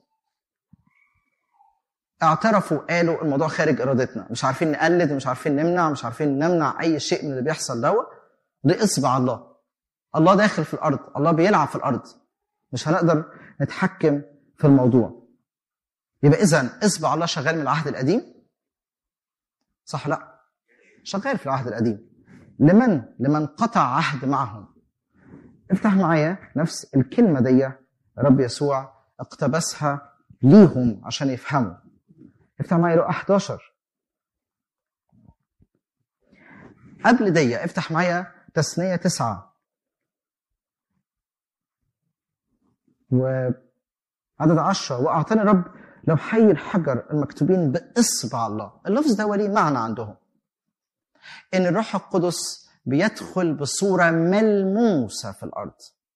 Speaker 4: اعترفوا قالوا الموضوع خارج ارادتنا مش عارفين نقلد مش عارفين نمنع مش عارفين نمنع اي شيء من اللي بيحصل دوت ده اصبع الله الله داخل في الارض الله بيلعب في الارض مش هنقدر نتحكم في الموضوع يبقى اذا اصبع الله شغال من العهد القديم صح لا شغال في العهد القديم لمن لمن قطع عهد معهم افتح معايا نفس الكلمة دي رب يسوع اقتبسها ليهم عشان يفهموا افتح معايا لقى 11 قبل دي افتح معايا تثنية تسعة وعدد عشرة وأعطاني رب لو حي الحجر المكتوبين بإصبع الله اللفظ ده وليه معنى عندهم إن الروح القدس بيدخل بصورة ملموسة في الأرض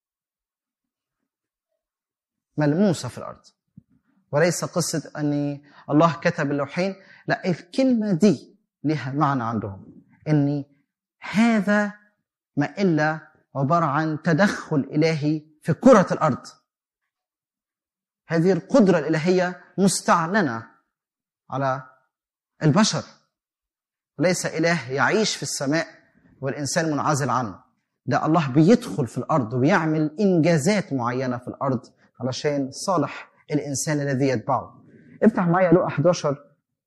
Speaker 4: ملموسة في الأرض وليس قصة أن الله كتب اللوحين لا الكلمة دي لها معنى عندهم أن هذا ما إلا عبارة عن تدخل إلهي في كرة الأرض هذه القدرة الإلهية مستعلنة على البشر ليس إله يعيش في السماء والإنسان منعزل عنه ده الله بيدخل في الأرض وبيعمل إنجازات معينة في الأرض علشان صالح الإنسان الذي يتبعه افتح معايا لقى 11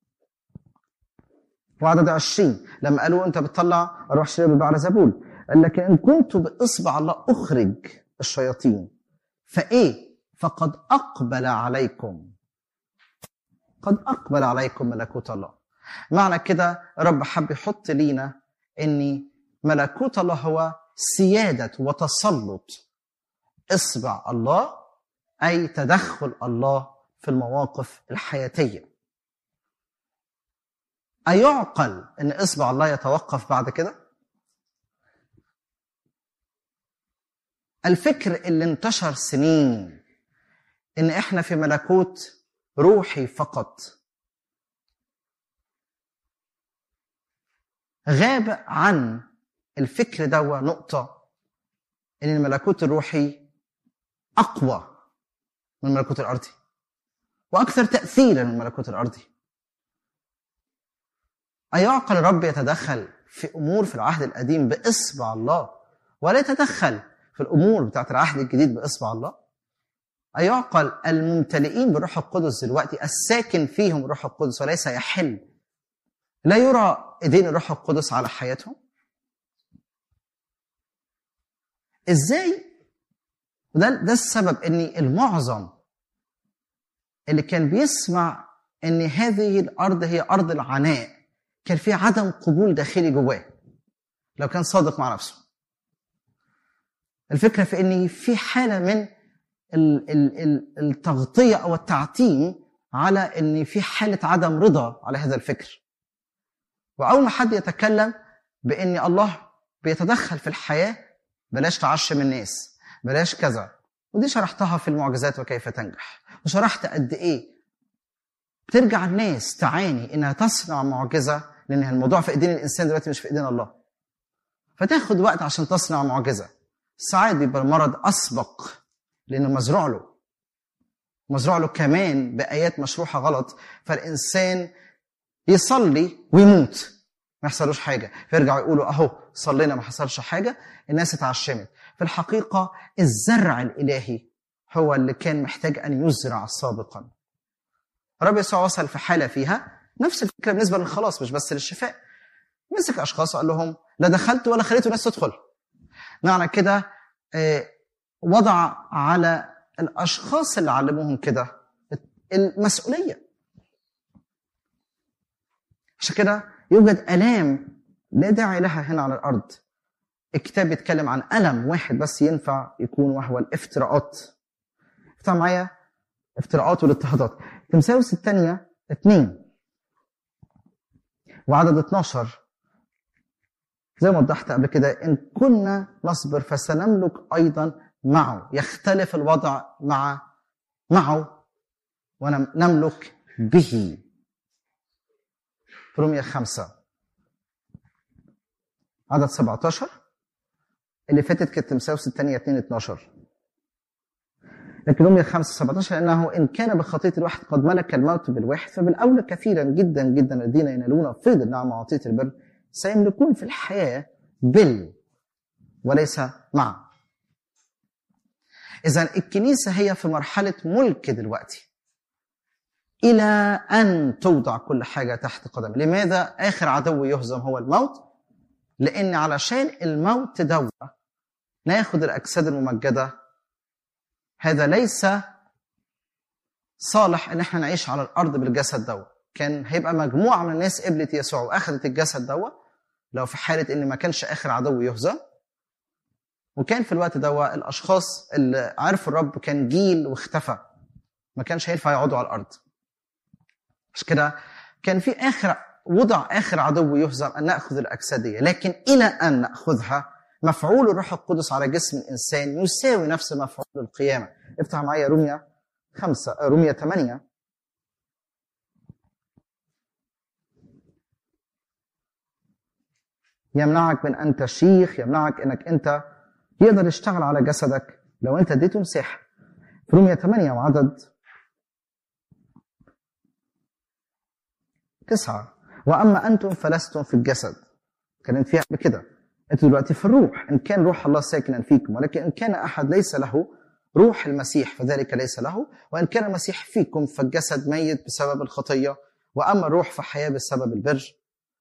Speaker 4: وعدد 20 لما قالوا أنت بتطلع أروح شرير ببعر زبول قال لك إن كنت بإصبع الله أخرج الشياطين فإيه فقد أقبل عليكم قد أقبل عليكم ملكوت الله معنى كده رب حب يحط لينا ان ملكوت الله هو سيادة وتسلط اصبع الله أي تدخل الله في المواقف الحياتية أيعقل أن إصبع الله يتوقف بعد كده؟ الفكر اللي انتشر سنين ان احنا في ملكوت روحي فقط غاب عن الفكر دوا نقطة ان الملكوت الروحي اقوى من الملكوت الارضي واكثر تأثيرا من الملكوت الارضي أيعقل الرب يتدخل في امور في العهد القديم باصبع الله ولا يتدخل في الامور بتاعت العهد الجديد باصبع الله أيعقل الممتلئين بالروح القدس دلوقتي الساكن فيهم الروح القدس وليس يحل لا يرى ايدين الروح القدس على حياتهم ازاي وده ده السبب ان المعظم اللي كان بيسمع ان هذه الارض هي ارض العناء كان في عدم قبول داخلي جواه لو كان صادق مع نفسه الفكره في ان في حاله من ال- ال- ال- التغطيه او التعتيم على ان في حاله عدم رضا على هذا الفكر واول ما حد يتكلم بان الله بيتدخل في الحياه بلاش تعشم الناس بلاش كذا ودي شرحتها في المعجزات وكيف تنجح وشرحت قد ايه بترجع الناس تعاني انها تصنع معجزه لان الموضوع في ايدين الانسان دلوقتي مش في ايدين الله فتاخد وقت عشان تصنع معجزه ساعات بيبقى المرض اسبق لانه مزروع له مزروع له كمان بايات مشروحه غلط فالانسان يصلي ويموت ما يحصلوش حاجه فيرجعوا يقولوا اهو صلينا ما حصلش حاجه الناس اتعشمت في الحقيقه الزرع الالهي هو اللي كان محتاج ان يزرع سابقا الرب يسوع وصل في حاله فيها نفس الفكره بالنسبه للخلاص مش بس للشفاء مسك اشخاص وقال لهم لا دخلت ولا خليتوا الناس تدخل معنى كده آه، وضع على الاشخاص اللي علموهم كده المسؤوليه عشان كده يوجد الام لا داعي لها هنا على الارض الكتاب بيتكلم عن الم واحد بس ينفع يكون وهو الافتراءات افتح معايا افتراءات والاضطهادات تمساوس الثانيه اثنين وعدد 12 زي ما وضحت قبل كده ان كنا نصبر فسنملك ايضا معه يختلف الوضع مع معه ونملك به في رومية خمسة عدد 17 اللي فاتت كانت تمساوس الثانية 2 12 لكن رومية 5 17 لأنه إن كان بخطية الواحد قد ملك الموت بالواحد فبالأولى كثيرا جدا جدا الذين ينالون فيض النعمة وعطية البر سيملكون في الحياة بال وليس مع إذا الكنيسة هي في مرحلة ملك دلوقتي إلى أن توضع كل حاجة تحت قدم لماذا آخر عدو يهزم هو الموت لأن علشان الموت دوا ناخد الأجساد الممجدة هذا ليس صالح ان احنا نعيش على الارض بالجسد دوا كان هيبقى مجموعه من الناس قبلت يسوع واخذت الجسد دوا لو في حاله ان ما كانش اخر عدو يهزم وكان في الوقت دوا الاشخاص اللي عرفوا الرب كان جيل واختفى ما كانش هينفع يقعدوا على الارض عشان كده كان في اخر وضع اخر عدو يهزم ان ناخذ الاجساد دي لكن الى ان ناخذها مفعول الروح القدس على جسم الانسان يساوي نفس مفعول القيامه افتح معايا روميا خمسة روميا ثمانية يمنعك من أن تشيخ يمنعك أنك أنت يقدر يشتغل على جسدك لو أنت اديته مساحة في روميا 8 وعدد تسعة وأما أنتم فلستم في الجسد كانت فيها بكده أنتم دلوقتي في الروح إن كان روح الله ساكنا فيكم ولكن إن كان أحد ليس له روح المسيح فذلك ليس له وإن كان المسيح فيكم فالجسد ميت بسبب الخطية وأما الروح فحياة بسبب البر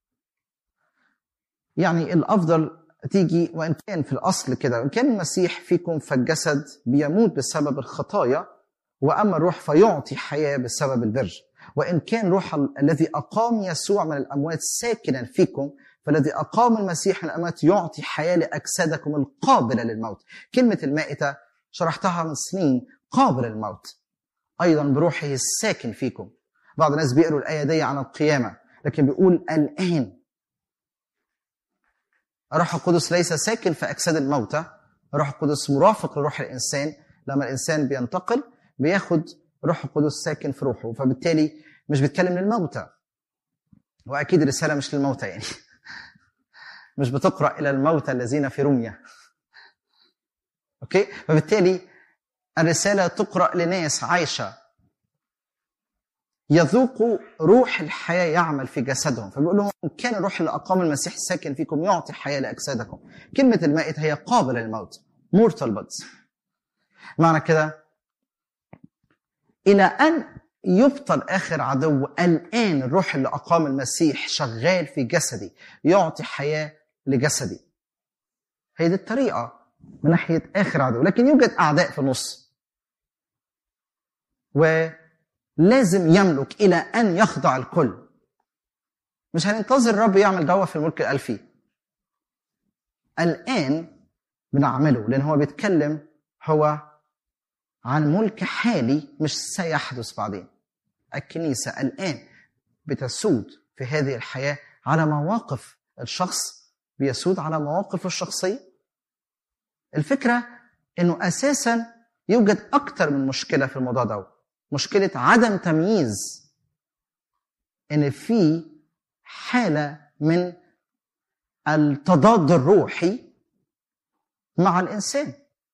Speaker 4: يعني الأفضل تيجي وإن كان في الأصل كده وإن كان المسيح فيكم فالجسد بيموت بسبب الخطايا وأما الروح فيعطي حياة بسبب البر وإن كان روح ال- الذي أقام يسوع من الأموات ساكنا فيكم فالذي أقام المسيح من الأموات يعطي حياة لأجسادكم القابلة للموت كلمة المائتة شرحتها من سنين قابل للموت أيضا بروحه الساكن فيكم بعض الناس بيقروا الآية دي عن القيامة لكن بيقول الآن الروح القدس ليس ساكن في أجساد الموتى الروح القدس مرافق لروح الإنسان لما الإنسان بينتقل بياخد روح القدس ساكن في روحه فبالتالي مش بيتكلم للموتى وأكيد الرسالة مش للموتى يعني مش بتقرأ إلى الموتى الذين في روميا أوكي فبالتالي الرسالة تقرأ لناس عايشة يذوقوا روح الحياة يعمل في جسدهم فبيقول لهم إن كان الروح اللي أقام المسيح ساكن فيكم يعطي حياة لأجسادكم كلمة المائت هي قابلة للموت mortal bodies معنى كده إلى أن يبطل آخر عدو الآن الروح اللي أقام المسيح شغال في جسدي يعطي حياة لجسدي هي دي الطريقة من ناحية آخر عدو لكن يوجد أعداء في النص ولازم يملك إلى أن يخضع الكل مش هننتظر الرب يعمل دوا في الملك الألفي الآن بنعمله لأن هو بيتكلم هو عن ملك حالي مش سيحدث بعدين الكنيسة الآن بتسود في هذه الحياة على مواقف الشخص بيسود على مواقفه الشخصية الفكرة انه اساسا يوجد اكتر من مشكلة في الموضوع ده مشكلة عدم تمييز ان في حالة من التضاد الروحي مع الانسان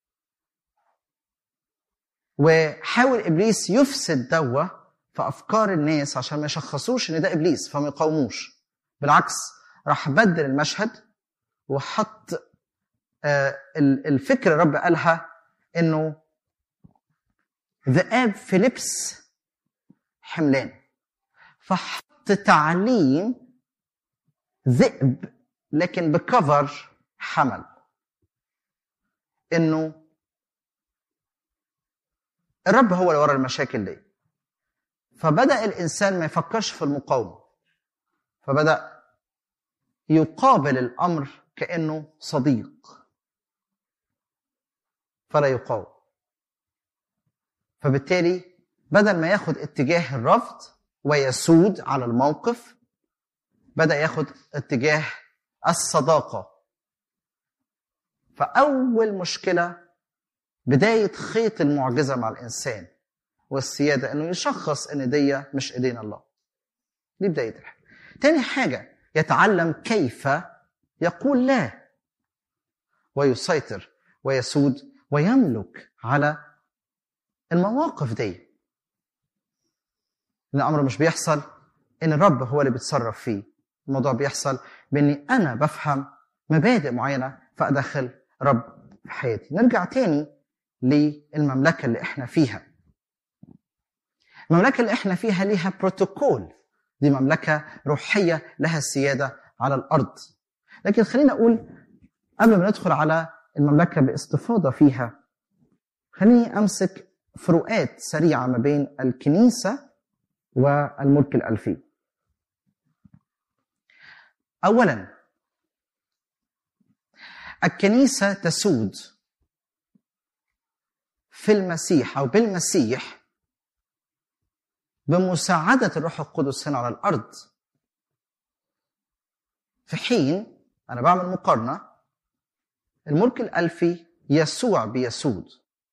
Speaker 4: وحاول ابليس يفسد دوا في افكار الناس عشان ما يشخصوش ان ده ابليس فما يقاوموش بالعكس راح بدل المشهد وحط آه، ال- الفكره رب قالها انه ذئاب في لبس حملان فحط تعليم ذئب لكن بكفر حمل انه الرب هو اللي ورا المشاكل دي فبدا الانسان ما يفكرش في المقاومه فبدا يقابل الامر كانه صديق فلا يقاوم فبالتالي بدل ما ياخد اتجاه الرفض ويسود على الموقف بدا ياخد اتجاه الصداقه فاول مشكله بدايه خيط المعجزه مع الانسان والسياده انه يشخص ان دي مش ايدين الله دي بدايه الحاجه تاني حاجه يتعلم كيف يقول لا ويسيطر ويسود ويملك على المواقف دي ان الامر مش بيحصل ان الرب هو اللي بيتصرف فيه الموضوع بيحصل باني انا بفهم مبادئ معينه فادخل رب في حياتي نرجع تاني للمملكه اللي احنا فيها المملكه اللي احنا فيها ليها بروتوكول دي مملكه روحيه لها السياده على الارض لكن خلينا اقول قبل ما ندخل على المملكه باستفاضه فيها خليني امسك فروقات سريعه ما بين الكنيسه والملك الالفي اولا الكنيسه تسود في المسيح او بالمسيح بمساعده الروح القدس هنا على الارض في حين انا بعمل مقارنه الملك الالفي يسوع بيسود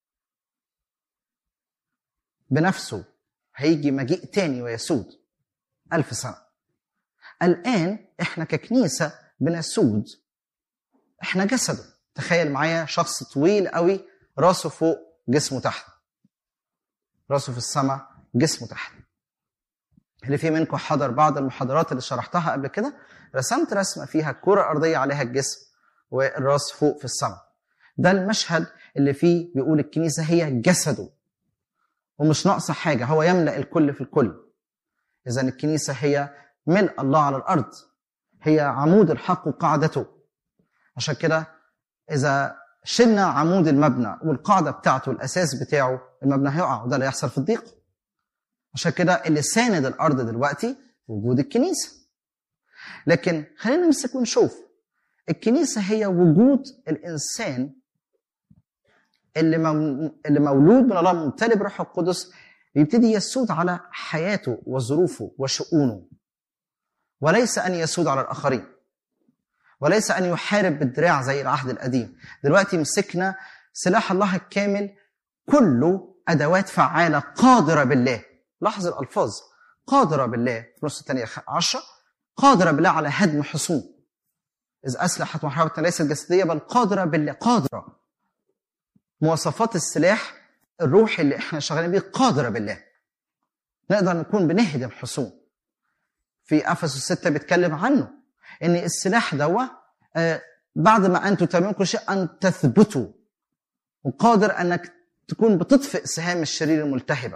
Speaker 4: بنفسه هيجي مجيء تاني ويسود ألف سنة الآن إحنا ككنيسة بنسود إحنا جسده تخيل معايا شخص طويل قوي راسه فوق جسمه تحت راسه في السماء جسمه تحت اللي في منكم حضر بعض المحاضرات اللي شرحتها قبل كده رسمت رسمة فيها الكرة الأرضية عليها الجسم والراس فوق في السماء ده المشهد اللي فيه بيقول الكنيسة هي جسده ومش ناقصة حاجة هو يملأ الكل في الكل إذا الكنيسة هي ملء الله على الأرض هي عمود الحق وقاعدته عشان كده إذا شلنا عمود المبنى والقاعدة بتاعته الأساس بتاعه المبنى هيقع وده اللي يحصل في الضيق عشان كده اللي ساند الارض دلوقتي وجود الكنيسه لكن خلينا نمسك ونشوف الكنيسه هي وجود الانسان اللي مو- اللي مولود من الله ممتلئ بروح القدس يبتدي يسود على حياته وظروفه وشؤونه وليس ان يسود على الاخرين وليس ان يحارب بالدراع زي العهد القديم دلوقتي مسكنا سلاح الله الكامل كله ادوات فعاله قادره بالله لاحظ الالفاظ قادره بالله في نص الثانيه عشرة قادره بالله على هدم حصون اذ اسلحه محاربتنا ليست جسديه بل قادره بالله قادره مواصفات السلاح الروحي اللي احنا شغالين بيه قادره بالله نقدر نكون بنهدم حصون في افسس 6 بيتكلم عنه ان السلاح دوا آه، بعد ما انتم تعملوا كل شيء ان تثبتوا وقادر انك تكون بتطفئ سهام الشرير الملتهبه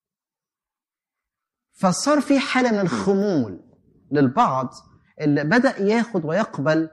Speaker 4: فصار في حاله من الخمول للبعض اللي بدا ياخد ويقبل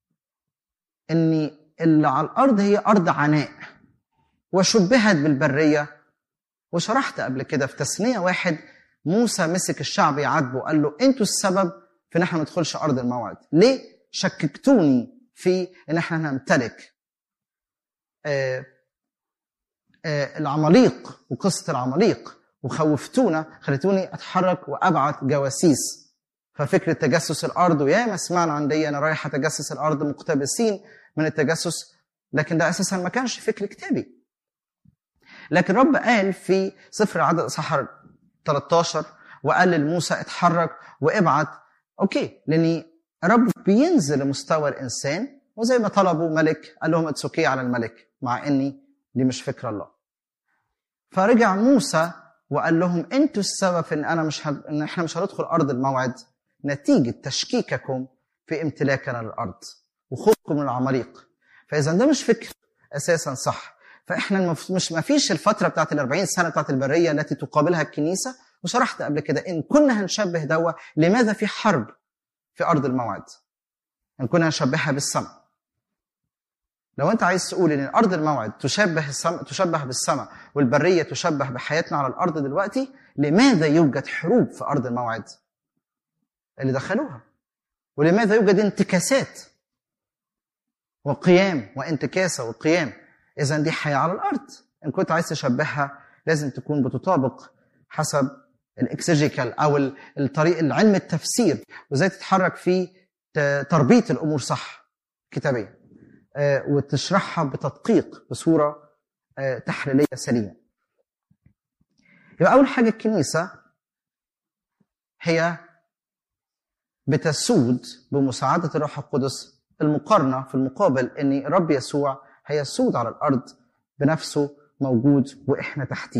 Speaker 4: ان اللي على الارض هي ارض عناء وشبهت بالبريه وشرحت قبل كده في تثنيه واحد موسى مسك الشعب يعاتبه قال له انتوا السبب في ان احنا ما ندخلش ارض الموعد ليه شككتوني في ان احنا نمتلك آه آه العماليق وقصه العماليق وخوفتونا خليتوني اتحرك وابعت جواسيس ففكره تجسس الارض وياما سمعنا عن دي انا رايح اتجسس الارض مقتبسين من التجسس لكن ده اساسا ما كانش فكر كتابي لكن رب قال في سفر العدد اصحاح 13 وقال لموسى اتحرك وابعت اوكي لان رب بينزل لمستوى الانسان وزي ما طلبوا ملك قال لهم اتس اوكي على الملك مع اني دي مش فكر الله فرجع موسى وقال لهم انتوا السبب في ان انا مش هد... ان احنا مش هندخل ارض الموعد نتيجه تشكيككم في امتلاكنا للارض وخوفكم من العماليق فاذا ده مش فكر اساسا صح فاحنا المف... مش ما فيش الفتره بتاعت ال 40 سنه بتاعت البريه التي تقابلها الكنيسه وشرحت قبل كده ان كنا هنشبه دوا لماذا في حرب في ارض الموعد ان كنا هنشبهها بالسماء لو انت عايز تقول ان ارض الموعد تشبه السماء تشبه بالسماء والبريه تشبه بحياتنا على الارض دلوقتي لماذا يوجد حروب في ارض الموعد اللي دخلوها ولماذا يوجد انتكاسات وقيام وانتكاسه وقيام اذا دي حياه على الارض ان كنت عايز تشبهها لازم تكون بتطابق حسب الاكسجيكال او ال- الطريق العلم التفسير وازاي تتحرك في ت- تربيط الامور صح كتابيا آه، وتشرحها بتدقيق بصوره آه، تحليليه سليمه يبقى اول حاجه الكنيسه هي بتسود بمساعده الروح القدس المقارنه في المقابل ان الرب يسوع هيسود على الارض بنفسه موجود واحنا تحتيه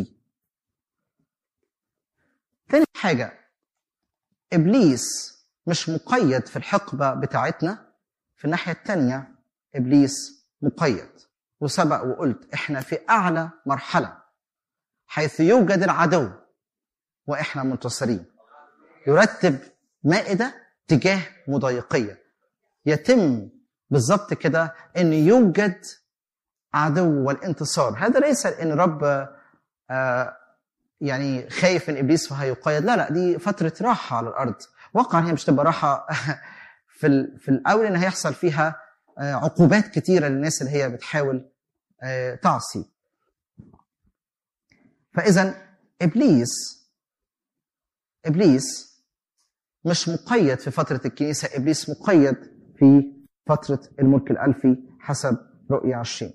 Speaker 4: تاني حاجة إبليس مش مقيد في الحقبة بتاعتنا في الناحية التانية إبليس مقيد وسبق وقلت إحنا في أعلى مرحلة حيث يوجد العدو وإحنا منتصرين يرتب مائدة تجاه مضايقية يتم بالظبط كده أن يوجد عدو والانتصار هذا ليس ان رب آه يعني خايف من ابليس فهيقيد لا لا دي فتره راحه على الارض واقعا هي مش تبقى راحه في ال- في الاول ان هيحصل فيها آه، عقوبات كتيره للناس اللي هي بتحاول آه، تعصي فاذا ابليس ابليس مش مقيد في فتره الكنيسه ابليس مقيد في فتره الملك الالفي حسب رؤيا 20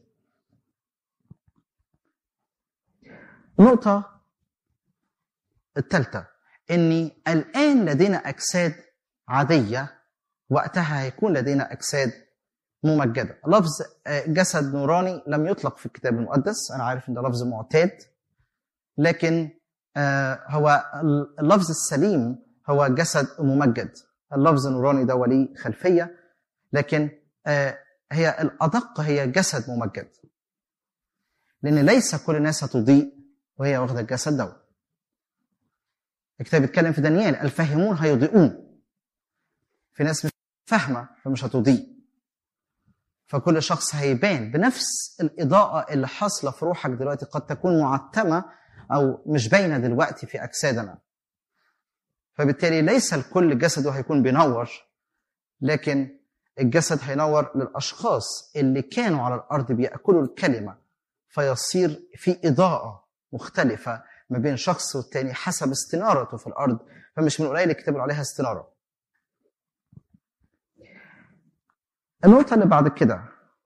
Speaker 4: النقطة الثالثة إني الآن لدينا أجساد عادية وقتها هيكون لدينا أجساد ممجدة لفظ آه، جسد نوراني لم يطلق في الكتاب المقدس أنا عارف إن ده لفظ معتاد لكن آه، هو اللفظ السليم هو جسد ممجد اللفظ النوراني ده ليه خلفية لكن آه، هي الأدق هي جسد ممجد لأن ليس كل الناس هتضيء وهي واخدة الجسد ده الكتاب بيتكلم في دانيال الفاهمون هيضيئون في ناس مش فاهمة فمش هتضيء فكل شخص هيبان بنفس الإضاءة اللي حاصلة في روحك دلوقتي قد تكون معتمة او مش باينه دلوقتي في اجسادنا فبالتالي ليس الكل جسده هيكون بينور لكن الجسد هينور للاشخاص اللي كانوا على الارض بياكلوا الكلمه فيصير في اضاءه مختلفه ما بين شخص والتاني حسب استنارته في الارض فمش من قليل الكتاب عليها استناره النقطة اللي بعد كده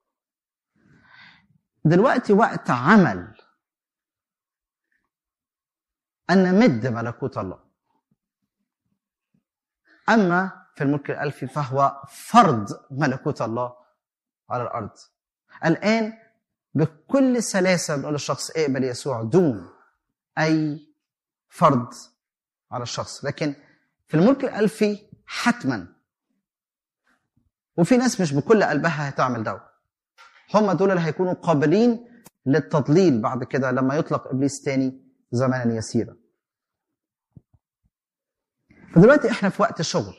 Speaker 4: دلوقتي وقت عمل أن نمد ملكوت الله أما في الملك الألفي فهو فرض ملكوت الله على الأرض الآن بكل سلاسة بنقول للشخص اقبل يسوع دون أي فرض على الشخص لكن في الملك الألفي حتما وفي ناس مش بكل قلبها هتعمل ده هم دول اللي هيكونوا قابلين للتضليل بعد كده لما يطلق ابليس تاني زمنا يسيرا فدلوقتي احنا في وقت شغل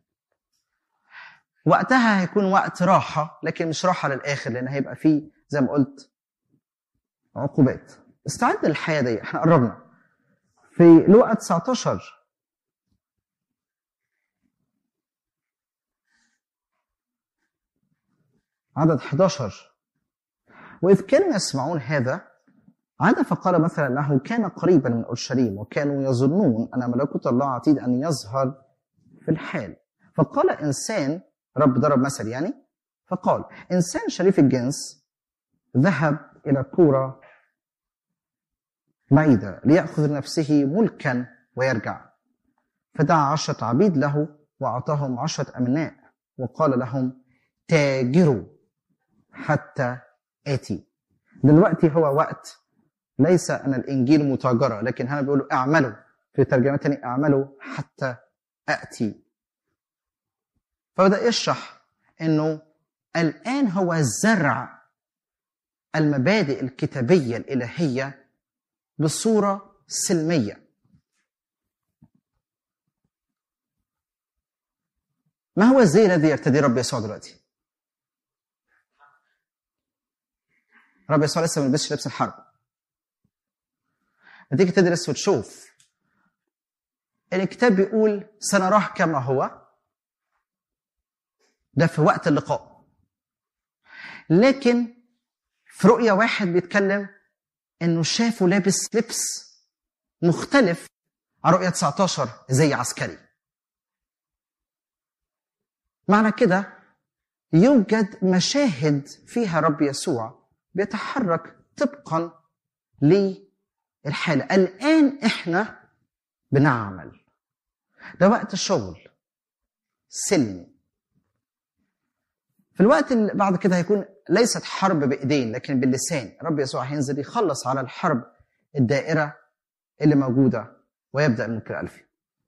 Speaker 4: وقتها هيكون وقت راحة لكن مش راحة للآخر لأن هيبقى فيه زي ما قلت عقوبات استعد للحياة دي احنا قربنا في لوقا 19 عدد 11 وإذ كانوا يسمعون هذا عاد فقال مثلا أنه كان قريبا من أورشليم وكانوا يظنون أن ملكوت الله عتيد أن يظهر في الحال فقال إنسان رب ضرب مثل يعني فقال إنسان شريف الجنس ذهب إلى كورة بعيدة ليأخذ لنفسه ملكا ويرجع فدعا عشرة عبيد له وأعطاهم عشرة أمناء وقال لهم تاجروا حتى آتي دلوقتي هو وقت ليس أن الإنجيل متاجرة لكن هنا بيقولوا اعملوا في ترجمة تانية اعملوا حتى أأتي فبدأ يشرح أنه الآن هو زرع المبادئ الكتابية الإلهية بصورة سلمية ما هو الزي الذي يرتدي رب يسوع دلوقتي؟ رب يسوع لسه ما لبسش لبس الحرب تيجي تدرس وتشوف الكتاب بيقول سنراه كما هو ده في وقت اللقاء لكن في رؤية واحد بيتكلم انه شافه لابس لبس مختلف عن رؤية 19 زي عسكري معنى كده يوجد مشاهد فيها رب يسوع بيتحرك طبقا للحالة الآن إحنا بنعمل ده وقت الشغل سلمي في الوقت اللي بعد كده هيكون ليست حرب بإيدين لكن باللسان رب يسوع هينزل يخلص على الحرب الدائرة اللي موجودة ويبدأ الملك الألفي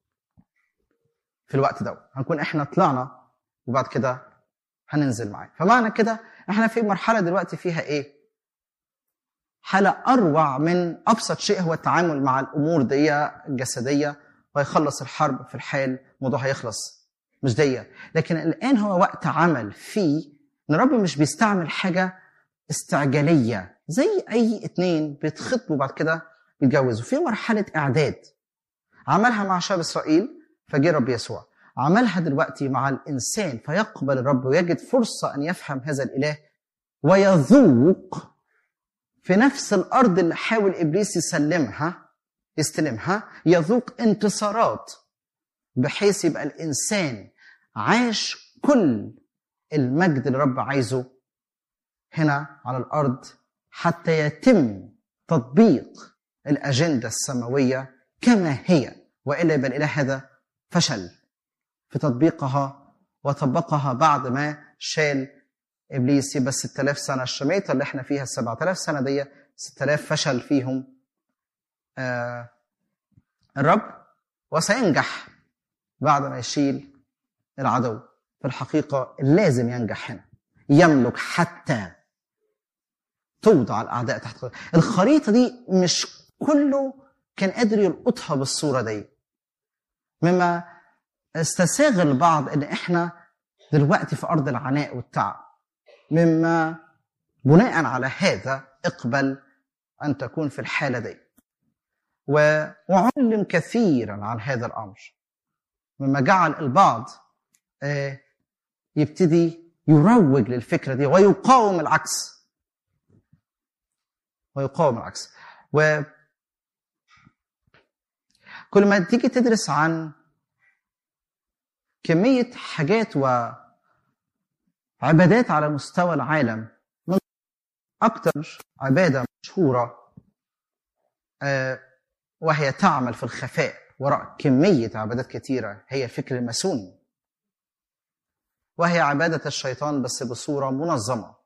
Speaker 4: في الوقت ده هنكون احنا طلعنا وبعد كده هننزل معاه فمعنى كده احنا في مرحلة دلوقتي فيها ايه حالة أروع من أبسط شيء هو التعامل مع الأمور دي الجسدية ويخلص الحرب في الحال الموضوع هيخلص مش دي لكن الآن هو وقت عمل فيه إن الرب مش بيستعمل حاجة استعجالية زي أي اتنين بيتخطبوا بعد كده بيتجوزوا في مرحلة إعداد عملها مع شعب إسرائيل فجه رب يسوع عملها دلوقتي مع الإنسان فيقبل الرب ويجد فرصة أن يفهم هذا الإله ويذوق في نفس الارض اللي حاول ابليس يسلمها يستلمها يذوق انتصارات بحيث يبقى الانسان عاش كل المجد اللي رب عايزه هنا على الارض حتى يتم تطبيق الاجنده السماويه كما هي والا يبقى الاله هذا فشل في تطبيقها وطبقها بعد ما شال ابليس يبقى 6000 سنه الشميته اللي احنا فيها 7000 سنه دي 6000 فشل فيهم آه الرب وسينجح بعد ما يشيل العدو في الحقيقه لازم ينجح هنا يملك حتى توضع الاعداء تحت قدر. الخريطه دي مش كله كان قادر يلقطها بالصوره دي مما استساغ البعض ان احنا دلوقتي في ارض العناء والتعب مما بناء على هذا اقبل ان تكون في الحاله دي و- وعلم كثيرا عن هذا الامر مما جعل البعض آه، يبتدي يروج للفكره دي ويقاوم العكس ويقاوم العكس و كل ما تيجي تدرس عن كمية حاجات وعبادات على مستوى العالم من أكثر عبادة مشهورة آه، وهي تعمل في الخفاء وراء كمية عبادات كثيرة هي الفكر الماسوني وهي عبادة الشيطان بس بصورة منظمة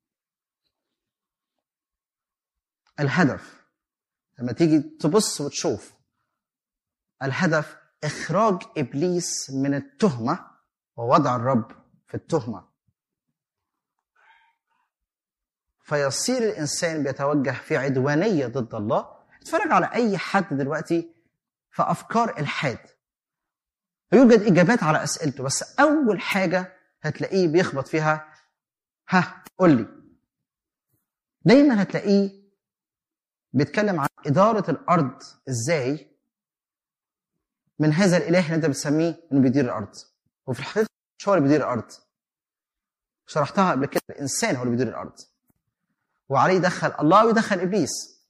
Speaker 4: الهدف لما تيجي تبص وتشوف الهدف إخراج إبليس من التهمة ووضع الرب في التهمة فيصير الإنسان بيتوجه في عدوانية ضد الله اتفرج على أي حد دلوقتي في أفكار الحاد يوجد إجابات على أسئلته بس أول حاجة هتلاقيه بيخبط فيها ها قول لي دايما هتلاقيه بيتكلم عن إدارة الأرض إزاي من هذا الإله اللي أنت بتسميه إنه بيدير الأرض وفي الحقيقة مش هو اللي بيدير الأرض شرحتها قبل كده الإنسان هو اللي بيدير الأرض وعليه يدخل الله ويدخل إبليس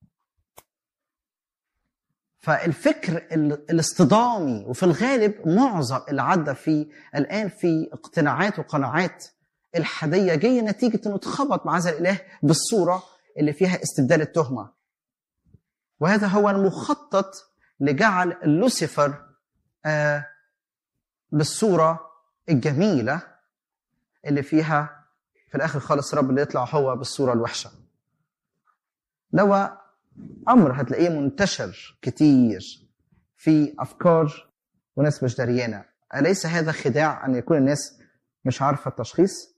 Speaker 4: فالفكر ال- الاصطدامي وفي الغالب معظم اللي عدى في الآن في اقتناعات وقناعات الحادية جاية نتيجة إنه اتخبط مع هذا الإله بالصورة اللي فيها استبدال التهمة وهذا هو المخطط لجعل لوسيفر آه، بالصورة الجميلة اللي فيها في الآخر خالص رب اللي يطلع هو بالصورة الوحشة ده أمر هتلاقيه منتشر كتير في أفكار وناس مش دريانة أليس هذا خداع أن يكون الناس مش عارفة التشخيص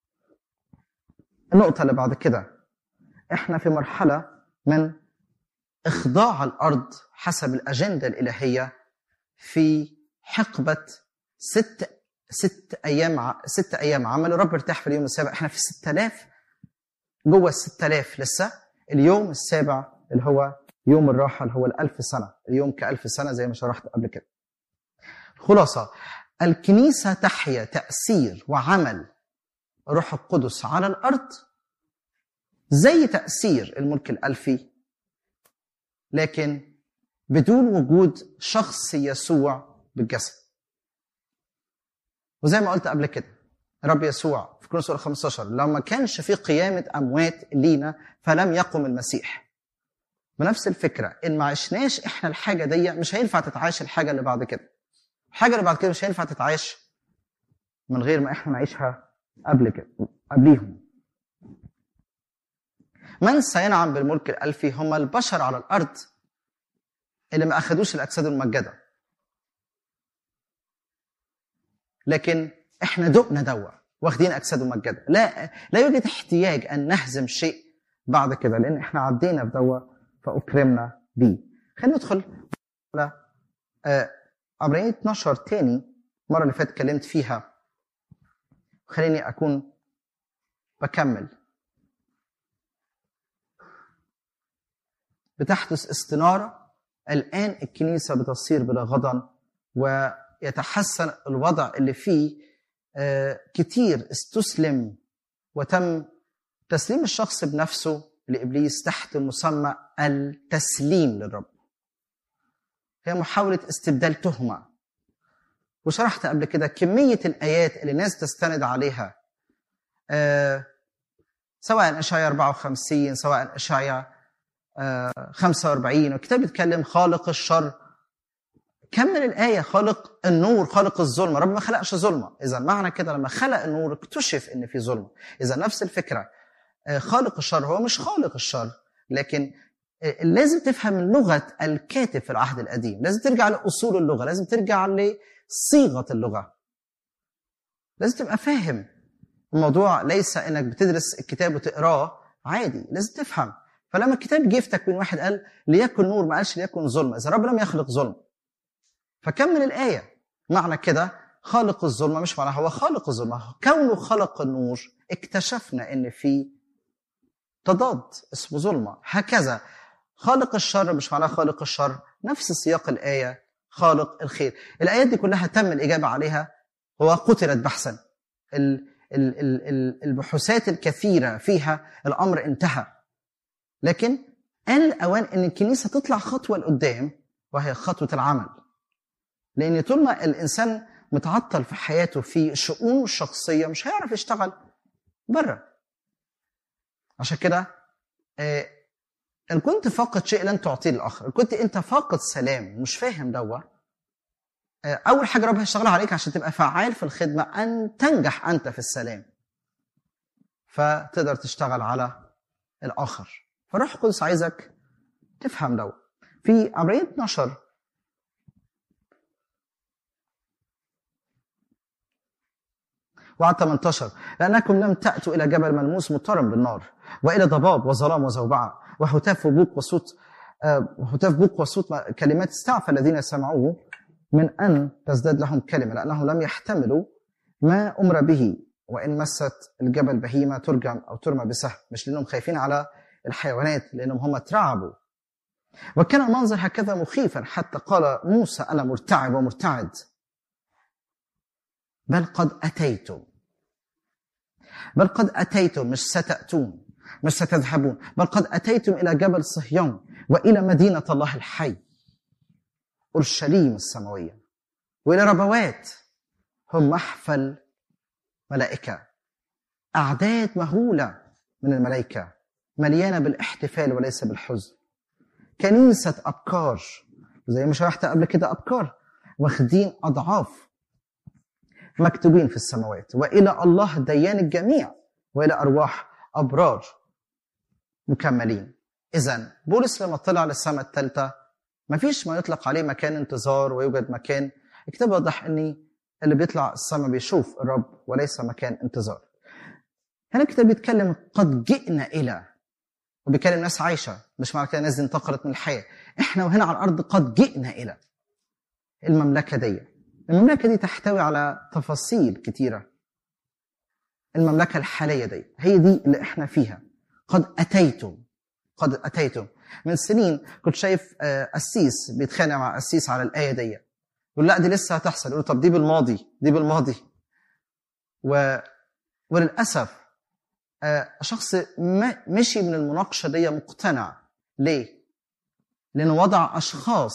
Speaker 4: النقطة اللي بعد كده احنا في مرحلة من إخضاع الأرض حسب الأجندة الإلهية في حقبة ست ست أيام ع- ست أيام عمل رب ارتاح في اليوم السابع احنا في 6000 جوه ال 6000 لسه اليوم السابع اللي هو يوم الراحة اللي هو الألف سنة اليوم كألف سنة زي ما شرحت قبل كده خلاصة الكنيسة تحيا تأثير وعمل روح القدس على الأرض زي تأثير الملك الألفي لكن بدون وجود شخص يسوع بالجسد وزي ما قلت قبل كده رب يسوع في كورنثوس الأولى 15 لو ما كانش في قيامة أموات لينا فلم يقم المسيح بنفس الفكرة إن ما عشناش إحنا الحاجة دي مش هينفع تتعاش الحاجة اللي بعد كده الحاجة اللي بعد كده مش هينفع تتعاش من غير ما إحنا نعيشها قبل كده قبليهم من سينعم بالملك الألفي هم البشر على الأرض اللي ما أخدوش الأجساد الممجدة لكن احنا دقنا دوا واخدين اجساد ممجده لا لا يوجد احتياج ان نهزم شيء بعد كده لان احنا عدينا في دوا فاكرمنا بيه خلينا ندخل على آه، عبرانية 12 تاني المره اللي فاتت اتكلمت فيها خليني اكون بكمل بتحدث استناره الان الكنيسه بتصير بلا غضن ويتحسن الوضع اللي فيه آه، كتير استسلم وتم تسليم الشخص بنفسه لابليس تحت مسمى التسليم للرب. هي محاوله استبدال تهمه. وشرحت قبل كده كميه الايات اللي الناس تستند عليها آه، سواء اشعياء 54 سواء اشعياء آه، 45 والكتاب بيتكلم خالق الشر كمل الآية خالق النور خالق الظلمة رب ما خلقش ظلمة إذا معنى كده لما خلق النور اكتشف إن في ظلمة إذا نفس الفكرة آه، خالق الشر هو مش خالق الشر لكن آه، لازم تفهم لغة الكاتب في العهد القديم لازم ترجع لأصول اللغة لازم ترجع لصيغة اللغة لازم تبقى فاهم الموضوع ليس انك بتدرس الكتاب وتقراه عادي لازم تفهم فلما الكتاب جه في تكوين واحد قال ليكن نور ما قالش ليكن ظلمه اذا رب لم يخلق ظلم فكمل الآية معنى كده خالق الظلمة مش معنى هو خالق الظلمة كونه خلق النور اكتشفنا ان في تضاد اسمه ظلمة هكذا خالق الشر مش معناه خالق الشر نفس سياق الآية خالق الخير الآيات دي كلها تم الإجابة عليها وقتلت بحثا ال- ال- ال- ال- البحوثات الكثيرة فيها الأمر انتهى لكن آن الأوان أن الكنيسة تطلع خطوة لقدام وهي خطوة العمل لأن طول ما الإنسان متعطل في حياته في شؤونه الشخصية مش هيعرف يشتغل بره عشان كده آه، ان كنت فاقد شيء لن تعطيه للاخر ان كنت انت فاقد سلام مش فاهم دوا آه، اول حاجه رب هيشتغل عليك عشان تبقى فعال في الخدمه ان تنجح انت في السلام فتقدر تشتغل على الاخر فالروح القدس عايزك تفهم دوا في عبرين 12 وعد 18 لأنكم لم تأتوا إلى جبل ملموس مضطرم بالنار وإلى ضباب وظلام وزوبعة وهتاف وبوق وصوت آه، وهتاف بوق وصوت ما- كلمات استعفى الذين سمعوه من أن تزداد لهم كلمة لأنهم لم يحتملوا ما أمر به وإن مست الجبل بهيمة ترجم أو ترمى بسهم مش لأنهم خايفين على الحيوانات لأنهم هم ترعبوا وكان المنظر هكذا مخيفا حتى قال موسى أنا مرتعب ومرتعد بل قد أتيتم بل قد أتيتم مش ستأتون مش ستذهبون بل قد أتيتم إلى جبل صهيون وإلى مدينة الله الحي أورشليم السماوية وإلى ربوات هم محفل ملائكة أعداد مهولة من الملائكة مليانة بالاحتفال وليس بالحزن كنيسة أبكار زي ما شرحت قبل كده أبكار واخدين أضعاف مكتوبين في السماوات والى الله ديان الجميع والى ارواح ابرار مكملين اذا بولس لما طلع للسماء الثالثه ما فيش ما يطلق عليه مكان انتظار ويوجد مكان الكتاب واضح ان اللي بيطلع السماء بيشوف الرب وليس مكان انتظار هنا الكتاب بيتكلم قد جئنا الى وبيكلم ناس عايشه مش معنى كده الناس دي انتقلت من الحياه احنا وهنا على الارض قد جئنا الى المملكه دي المملكة دي تحتوي على تفاصيل كتيرة المملكة الحالية دي هي دي اللي احنا فيها قد أتيتم قد أتيتم من سنين كنت شايف آه، قسيس بيتخانق مع قسيس على الآية دي يقول لا دي لسه هتحصل يقول طب دي بالماضي دي بالماضي و... وللأسف آه، شخص ما مشي من المناقشة دي مقتنع ليه؟ لأنه وضع أشخاص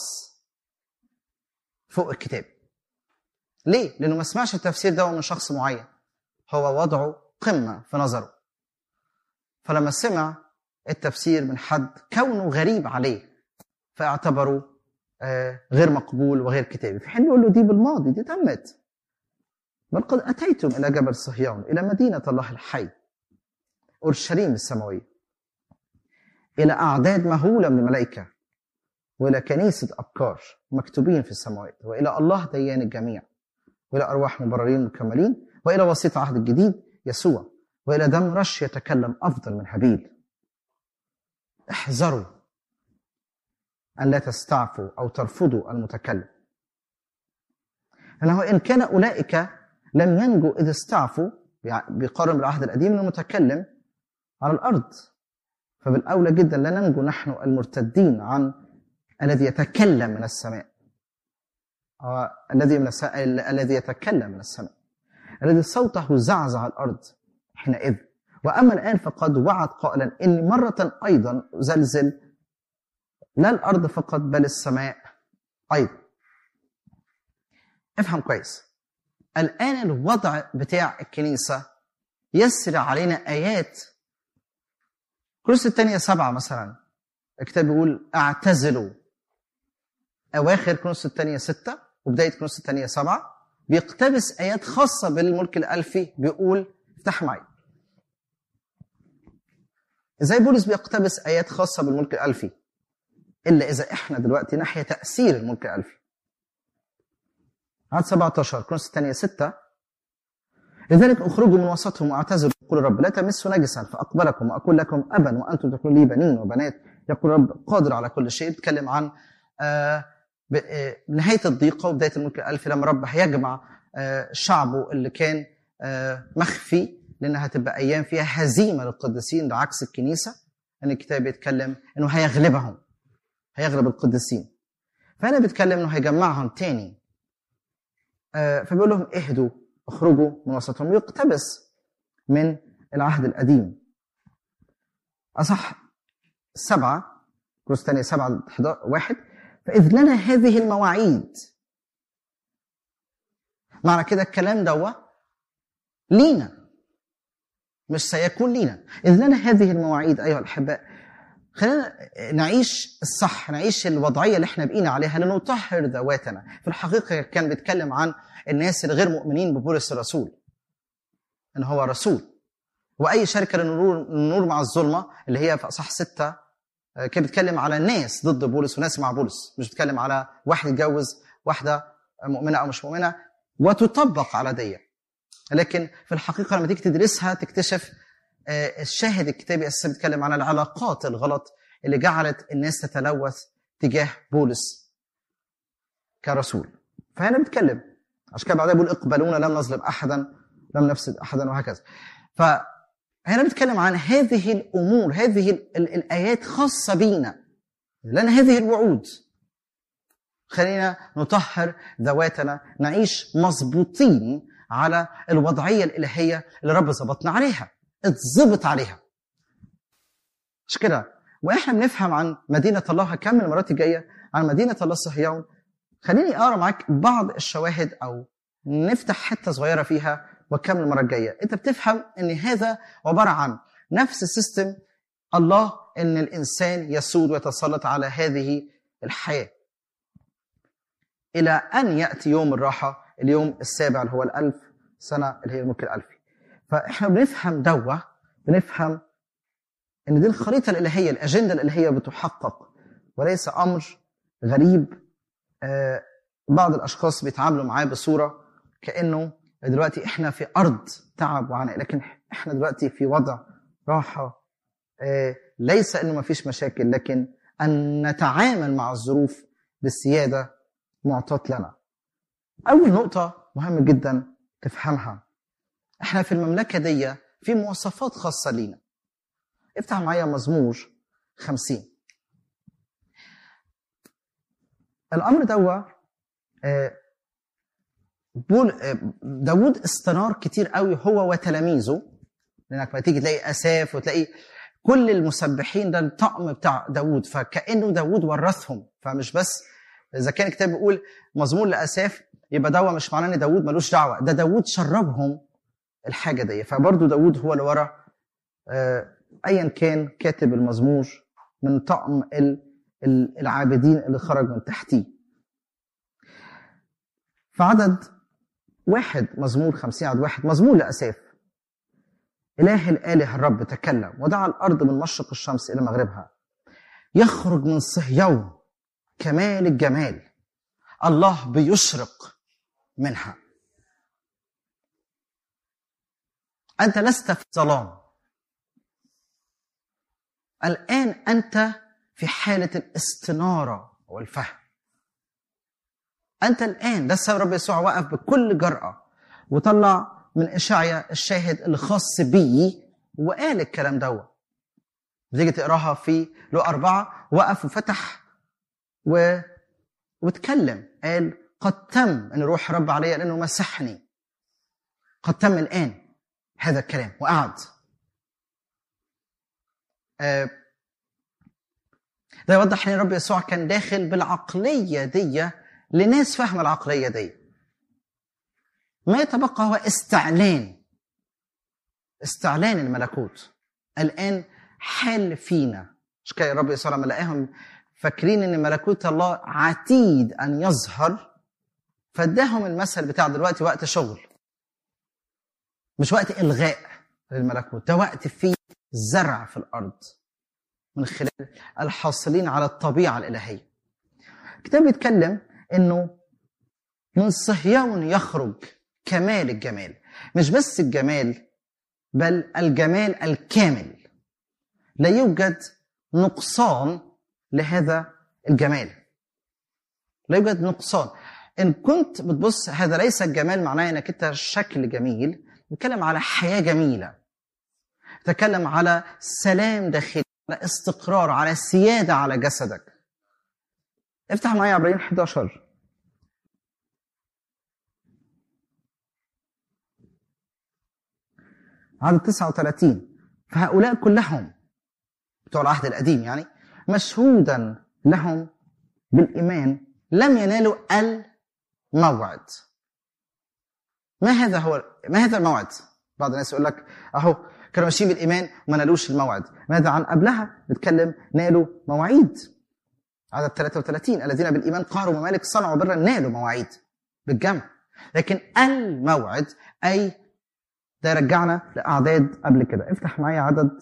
Speaker 4: فوق الكتاب ليه؟ لأنه ما سمعش التفسير ده من شخص معين هو وضعه قمة في نظره فلما سمع التفسير من حد كونه غريب عليه فاعتبره آه، غير مقبول وغير كتابي في حين يقول له دي بالماضي دي تمت بل قد أتيتم إلى جبل صهيون إلى مدينة الله الحي أورشليم السماوية إلى أعداد مهولة من الملائكة وإلى كنيسة أبكار مكتوبين في السماوات وإلى الله ديان الجميع وإلى أرواح مبررين مكملين وإلى وسيط عهد الجديد يسوع وإلى دم رش يتكلم أفضل من هابيل احذروا أن لا تستعفوا أو ترفضوا المتكلم لأنه إن كان أولئك لم ينجوا إذ استعفوا بيقارن بالعهد القديم المتكلم على الأرض فبالأولى جدا لا ننجو نحن المرتدين عن الذي يتكلم من السماء آه، الذي من السماء الذي يتكلم من السماء الذي صوته زعزع الأرض حينئذ وأما الآن فقد وعد قائلا إني مرة أيضا زلزل لا الأرض فقط بل السماء أيضا افهم كويس الآن الوضع بتاع الكنيسة يسري علينا آيات كروس الثانية سبعة مثلا الكتاب بيقول اعتزلوا أواخر كروس الثانية ستة وبداية كروس الثانية سبعة بيقتبس آيات خاصة بالملك الألفي بيقول افتح معي ازاي بولس بيقتبس آيات خاصة بالملك الألفي إلا إذا إحنا دلوقتي ناحية تأثير الملك الألفي عدد 17 كرونس الثانية 6 لذلك اخرجوا من وسطهم واعتزلوا يقول الرب لا تمسوا نجسا فاقبلكم واكون لكم ابا وانتم تكونوا لي بنين وبنات يقول الرب قادر على كل شيء بيتكلم عن آه، ب- آه، نهايه الضيقه وبدايه الملك الالفي لما الرب هيجمع آه، شعبه اللي كان آه، مخفي لانها هتبقى ايام فيها هزيمه للقديسين ده عكس الكنيسه ان الكتاب بيتكلم انه هيغلبهم هيغلب القديسين فهنا بيتكلم انه هيجمعهم تاني آه، فبيقول لهم اهدوا اخرجوا من وسطهم يقتبس من العهد القديم اصح سبعه كروس تانية سبعة 11 واحد فإذ لنا هذه المواعيد معنى كده الكلام دوا لينا مش سيكون لينا إذ لنا هذه المواعيد أيها الأحباء خلينا نعيش الصح نعيش الوضعية اللي احنا بقينا عليها لنطهر ذواتنا في الحقيقة كان بيتكلم عن الناس الغير مؤمنين ببولس الرسول ان هو رسول واي شركه للنور النور مع الظلمه اللي هي في اصح سته آه، كان بيتكلم على ناس ضد بولس وناس مع بولس مش بيتكلم على واحد يتجوز واحده مؤمنه او مش مؤمنه وتطبق على دي لكن في الحقيقه لما تيجي تدرسها تكتشف آه، الشاهد الكتابي اساسا بيتكلم عن العلاقات الغلط اللي جعلت الناس تتلوث تجاه بولس كرسول فهنا بيتكلم عشان كده بعدها بيقول اقبلونا لم نظلم احدا لم نفسد احدا وهكذا فهنا بيتكلم عن هذه الامور هذه ال- ال- الايات خاصه بينا لنا هذه الوعود خلينا نطهر ذواتنا نعيش مظبوطين على الوضعيه الالهيه اللي رب ظبطنا عليها اتظبط عليها مش كده واحنا بنفهم عن مدينه الله هكمل المرات الجايه عن مدينه الله صهيون خليني اقرا معاك بعض الشواهد او نفتح حته صغيره فيها واكمل المره الجايه انت بتفهم ان هذا عباره عن نفس سيستم الله ان الانسان يسود ويتسلط على هذه الحياه الى ان ياتي يوم الراحه اليوم السابع اللي هو الالف سنه اللي هي الملك الالفي فاحنا بنفهم دوا بنفهم ان دي الخريطه الالهيه الاجنده الالهيه بتحقق وليس امر غريب آه، بعض الاشخاص بيتعاملوا معاه بصوره كانه دلوقتي احنا في ارض تعب وعناء لكن احنا دلوقتي في وضع راحه آه، ليس انه ما فيش مشاكل لكن ان نتعامل مع الظروف بسياده معطاة لنا. اول نقطه مهمه جدا تفهمها احنا في المملكه دي في مواصفات خاصه لينا. افتح معايا مزمور خمسين الامر دوا آه، بول آه، داود استنار كتير قوي هو وتلاميذه لانك ما تيجي تلاقي اساف وتلاقي كل المسبحين ده الطقم بتاع داود فكانه داود ورثهم فمش بس اذا كان الكتاب بيقول مزمور لاساف يبقى دوا مش معناه ان داود ملوش دعوه ده داود شربهم الحاجه دي فبرضه داود هو اللي ورا آه، ايا كان كاتب المزمور من طقم ال- ال- العابدين اللي خرج من تحتيه في عدد واحد مزمور خمسين عدد واحد مزمور لأساف إله الآله الرب تكلم ودعا الأرض من مشرق الشمس إلى مغربها يخرج من صهيون كمال الجمال الله بيشرق منها أنت لست في ظلام الآن أنت في حالة الاستنارة والفهم أنت الآن ده السبب رب يسوع وقف بكل جرأة وطلع من إشعيا الشاهد اللي خاص بيه وقال الكلام دوت تيجي تقراها في لو أربعة وقف وفتح و... واتكلم قال قد تم أن روح رب علي لأنه مسحني قد تم الآن هذا الكلام وقعد آه، ده يوضح ان رب يسوع كان داخل بالعقليه دي لناس فاهمه العقليه دي ما يتبقى هو استعلان استعلان الملكوت الان حل فينا مش كده رب يسوع لما لقاهم فاكرين ان ملكوت الله عتيد ان يظهر فاداهم المثل بتاع دلوقتي وقت شغل مش وقت الغاء للملكوت ده وقت فيه زرع في الارض من خلال الحاصلين على الطبيعه الالهيه الكتاب بيتكلم انه من صهيون يخرج كمال الجمال مش بس الجمال بل الجمال الكامل لا يوجد نقصان لهذا الجمال لا يوجد نقصان ان كنت بتبص هذا ليس الجمال معناه انك انت شكل جميل بتكلم على حياه جميله تكلم على سلام داخلي على استقرار على سياده على جسدك افتح معايا عبرين 11 عدد 39 فهؤلاء كلهم بتوع العهد القديم يعني مشهودا لهم بالإيمان لم ينالوا الموعد ما هذا هو ما هذا الموعد؟ بعض الناس يقول لك اهو كانوا ماشيين بالايمان وما نالوش الموعد، ماذا عن قبلها؟ بتكلم نالوا مواعيد. عدد 33 الذين بالايمان قهروا ممالك صنعوا برا نالوا مواعيد بالجمع. لكن الموعد اي ده يرجعنا لاعداد قبل كده، افتح معايا عدد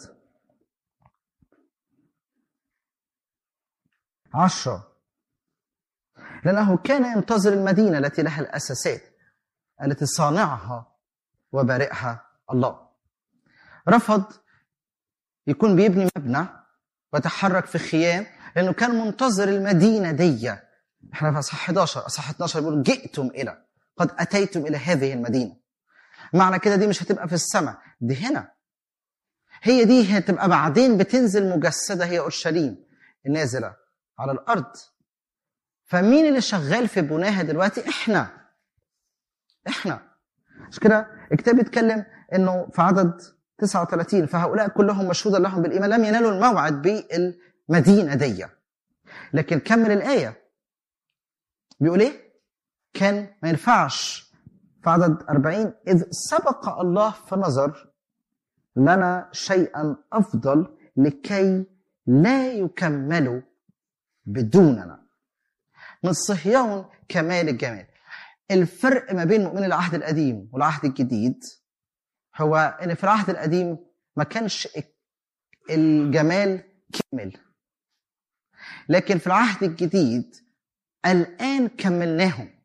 Speaker 4: عشرة لأنه كان ينتظر المدينة التي لها الأساسات التي صانعها وبارئها الله رفض يكون بيبني مبنى ويتحرك في خيام لأنه كان منتظر المدينة دي احنا في أصحاح 11 أصحاح 12 بيقول جئتم إلى قد أتيتم إلى هذه المدينة معنى كده دي مش هتبقى في السماء دي هنا هي دي هتبقى بعدين بتنزل مجسدة هي أورشليم النازلة على الأرض فمين اللي شغال في بناها دلوقتي احنا احنا مش كده الكتاب بيتكلم انه في عدد 39 فهؤلاء كلهم مشهودا لهم بالايمان لم ينالوا الموعد بالمدينه دي لكن كمل الايه بيقول ايه كان ما ينفعش في عدد 40 اذ سبق الله فنظر لنا شيئا افضل لكي لا يكملوا بدوننا من صهيون كمال الجمال الفرق ما بين مؤمن العهد القديم والعهد الجديد هو ان في العهد القديم ما كانش الجمال كامل لكن في العهد الجديد الان كملناهم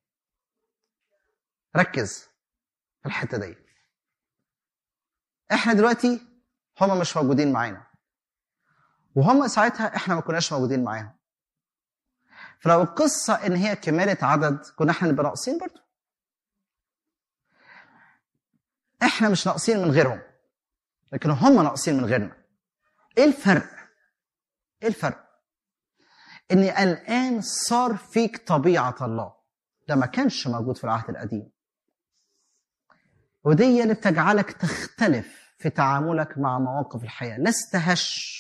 Speaker 4: ركز في الحته دي احنا دلوقتي هم مش موجودين معانا وهم ساعتها احنا ما كناش موجودين معاهم فلو القصة إن هي كمالة عدد كنا إحنا نبقى ناقصين برضه. إحنا مش ناقصين من غيرهم. لكن هم ناقصين من غيرنا. إيه الفرق؟ إيه الفرق؟ إن الآن صار فيك طبيعة الله. ده ما كانش موجود في العهد القديم. ودي اللي بتجعلك تختلف في تعاملك مع مواقف الحياة. لست هش.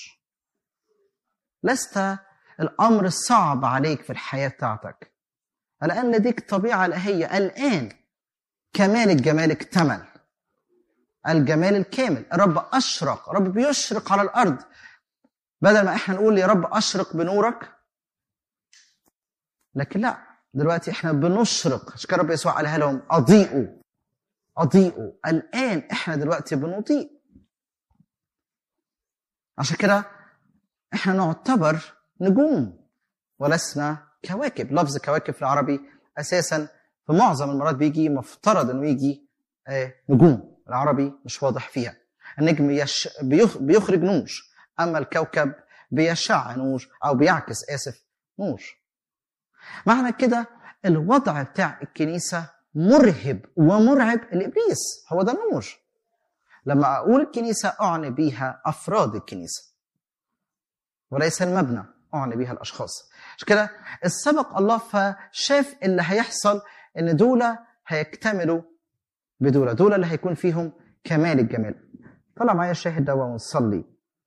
Speaker 4: لست الامر صعب عليك في الحياه بتاعتك الان لديك طبيعه الهيه الان كمال الجمال اكتمل الجمال الكامل الرب اشرق الرب بيشرق على الارض بدل ما احنا نقول يا رب اشرق بنورك لكن لا دلوقتي احنا بنشرق عشان كده رب يسوع قالها لهم اضيئوا اضيئوا الان احنا دلوقتي بنضيء عشان كده احنا نعتبر نجوم ولسنا كواكب لفظ كواكب في العربي اساسا في معظم المرات بيجي مفترض انه يجي آه، نجوم العربي مش واضح فيها النجم يش بيخ- بيخرج نور اما الكوكب بيشع نور او بيعكس اسف نور معنى كده الوضع بتاع الكنيسه مرهب ومرعب لابليس هو ده نور لما اقول الكنيسه اعني بيها افراد الكنيسه وليس المبنى اعني بيها الاشخاص عشان كده السبق الله فشاف اللي هيحصل ان دول هيكتملوا بدول دول اللي هيكون فيهم كمال الجمال طلع معايا الشاهد ده ونصلي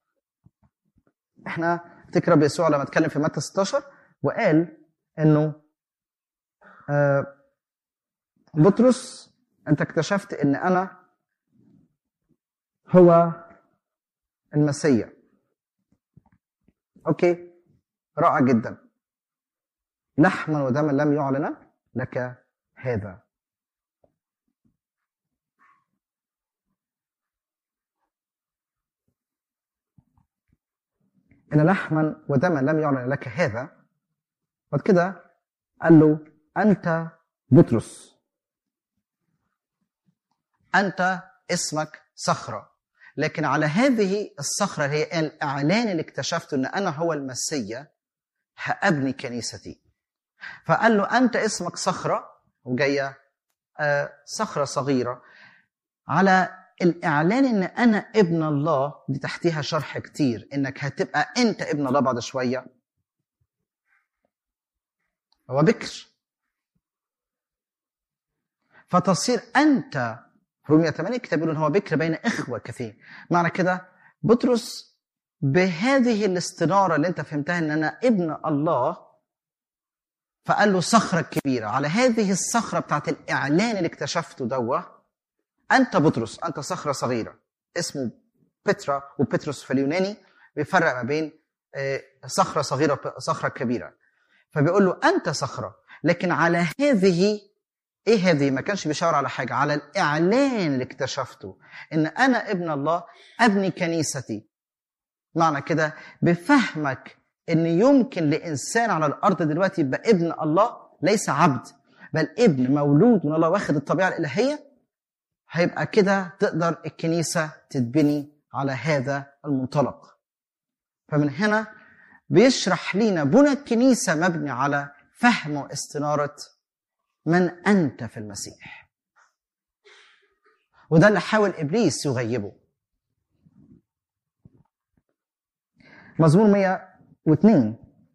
Speaker 4: احنا افتكر رب يسوع لما اتكلم في متى 16 وقال انه آه بطرس انت اكتشفت ان انا هو المسيح اوكي رائع جدا لحما ودما لم يعلن لك هذا ان لحما ودما لم يعلن لك هذا بعد كده قال له انت بطرس انت اسمك صخره لكن على هذه الصخره اللي هي الاعلان اللي اكتشفته ان انا هو المسيا هابني كنيستي فقال له انت اسمك صخره وجايه آه، صخره صغيره على الاعلان ان انا ابن الله دي تحتيها شرح كتير انك هتبقى انت ابن الله بعد شويه هو بكر فتصير انت رومية 8 الكتاب بيقول ان هو بكر بين اخوه كثير معنى كده بطرس بهذه الاستناره اللي انت فهمتها ان انا ابن الله فقال له صخره كبيره على هذه الصخره بتاعت الاعلان اللي اكتشفته دوا انت بطرس انت صخره صغيره اسمه بترا وبطرس في اليوناني بيفرق ما بين آه، صخره صغيره وصخره كبيره فبيقول له انت صخره لكن على هذه ايه هذه ما كانش بيشاور على حاجه على الاعلان اللي اكتشفته ان انا ابن الله ابني كنيستي معنى كده بفهمك ان يمكن لانسان على الارض دلوقتي يبقى ابن الله ليس عبد بل ابن مولود من الله واخد الطبيعه الالهيه هيبقى كده تقدر الكنيسه تتبني على هذا المنطلق فمن هنا بيشرح لينا بنى الكنيسه مبني على فهم واستناره من انت في المسيح وده اللي حاول ابليس يغيبه مزمور 102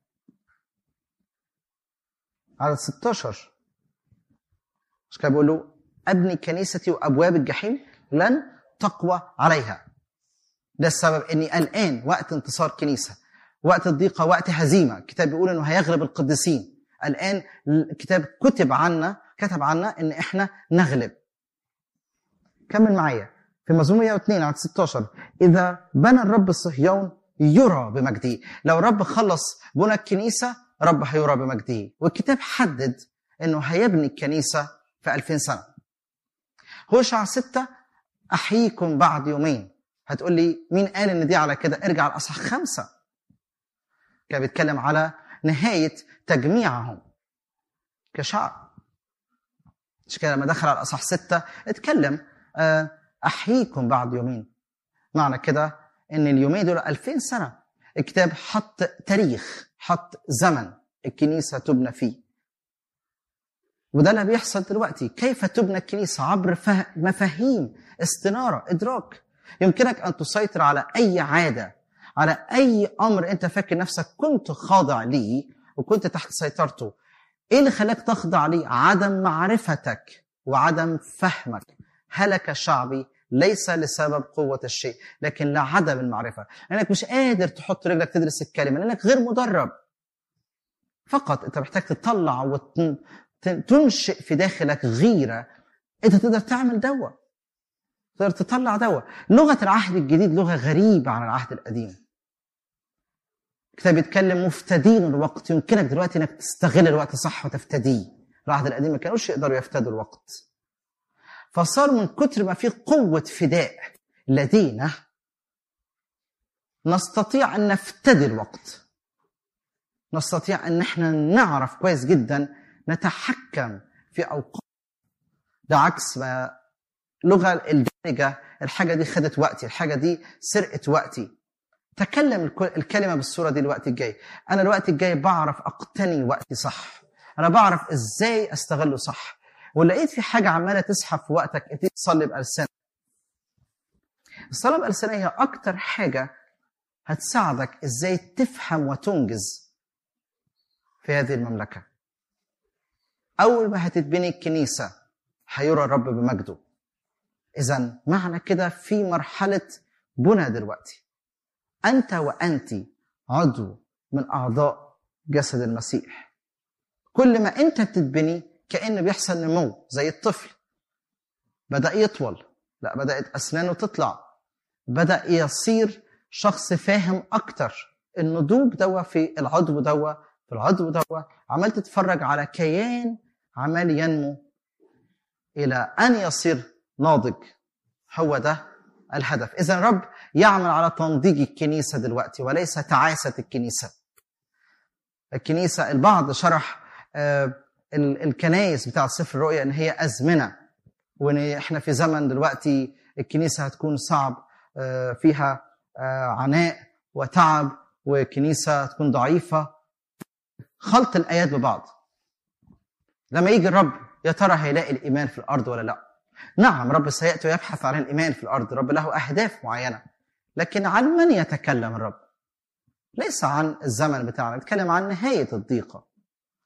Speaker 4: عدد 16 مش كده بيقول له ابني كنيستي وابواب الجحيم لن تقوى عليها ده السبب اني قلقان وقت انتصار كنيسه وقت الضيقه وقت هزيمه الكتاب بيقول انه هيغلب القديسين الان الكتاب كتب عنا كتب عنا ان احنا نغلب كمل معايا في مزمور 102 عدد 16 اذا بنى الرب صهيون يرى بمجده لو رب خلص بنى الكنيسه رب هيرى بمجده والكتاب حدد انه هيبني الكنيسه في 2000 سنه هوشع 6 احييكم بعد يومين هتقول لي مين قال ان دي على كده ارجع الاصحاح خمسة كان بيتكلم على نهايه تجميعهم كشعب مش كده لما دخل على الاصحاح ستة اتكلم آه، احييكم بعد يومين معنى كده ان اليومين دول 2000 سنه الكتاب حط تاريخ حط زمن الكنيسه تبنى فيه وده اللي بيحصل دلوقتي كيف تبنى الكنيسه عبر فه- مفاهيم استناره ادراك يمكنك ان تسيطر على اي عاده على اي امر انت فاكر نفسك كنت خاضع ليه وكنت تحت سيطرته ايه اللي خلاك تخضع ليه عدم معرفتك وعدم فهمك هلك شعبي ليس لسبب قوة الشيء لكن لعدم المعرفة لأنك مش قادر تحط رجلك تدرس الكلمة لأنك غير مدرب فقط أنت محتاج تطلع وتنشئ في داخلك غيرة أنت تقدر تعمل دوا تقدر تطلع دوا لغة العهد الجديد لغة غريبة عن العهد القديم الكتاب بيتكلم مفتدين الوقت يمكنك دلوقتي انك تستغل الوقت صح وتفتديه العهد القديم ما كانوش يقدروا يفتدوا الوقت فصار من كتر ما في قوة فداء لدينا نستطيع أن نفتدي الوقت نستطيع أن احنا نعرف كويس جدا نتحكم في أوقات ده عكس ما اللغة الدارجة الحاجة دي خدت وقتي الحاجة دي سرقت وقتي تكلم الك- الكلمة بالصورة دي الوقت الجاي أنا الوقت الجاي بعرف أقتني وقتي صح أنا بعرف إزاي أستغله صح ولقيت في حاجة عمالة تسحب في وقتك ابتدي تصلي بألسنة الصلاة بألسنة هي أكتر حاجة هتساعدك إزاي تفهم وتنجز في هذه المملكة أول ما هتتبني الكنيسة هيرى الرب بمجده إذا معنى كده في مرحلة بنى دلوقتي أنت وأنت عضو من أعضاء جسد المسيح كل ما أنت بتتبني كأن بيحصل نمو زي الطفل بدأ يطول لا بدأت أسنانه تطلع بدأ يصير شخص فاهم أكتر النضوج دوا في العضو دوا في العضو دوا عمال تتفرج على كيان عمال ينمو إلى أن يصير ناضج هو ده الهدف إذا رب يعمل على تنضيج الكنيسة دلوقتي وليس تعاسة الكنيسة الكنيسة البعض شرح آه، ال- الكنايس بتاع سفر الرؤيا ان هي ازمنه وان احنا في زمن دلوقتي الكنيسه هتكون صعب آه، فيها آه، عناء وتعب وكنيسه هتكون ضعيفه خلط الايات ببعض لما يجي الرب يا ترى هيلاقي الايمان في الارض ولا لا نعم رب سياتي ويبحث عن الايمان في الارض رب له اهداف معينه لكن عن من يتكلم الرب ليس عن الزمن بتاعنا بيتكلم عن نهايه الضيقه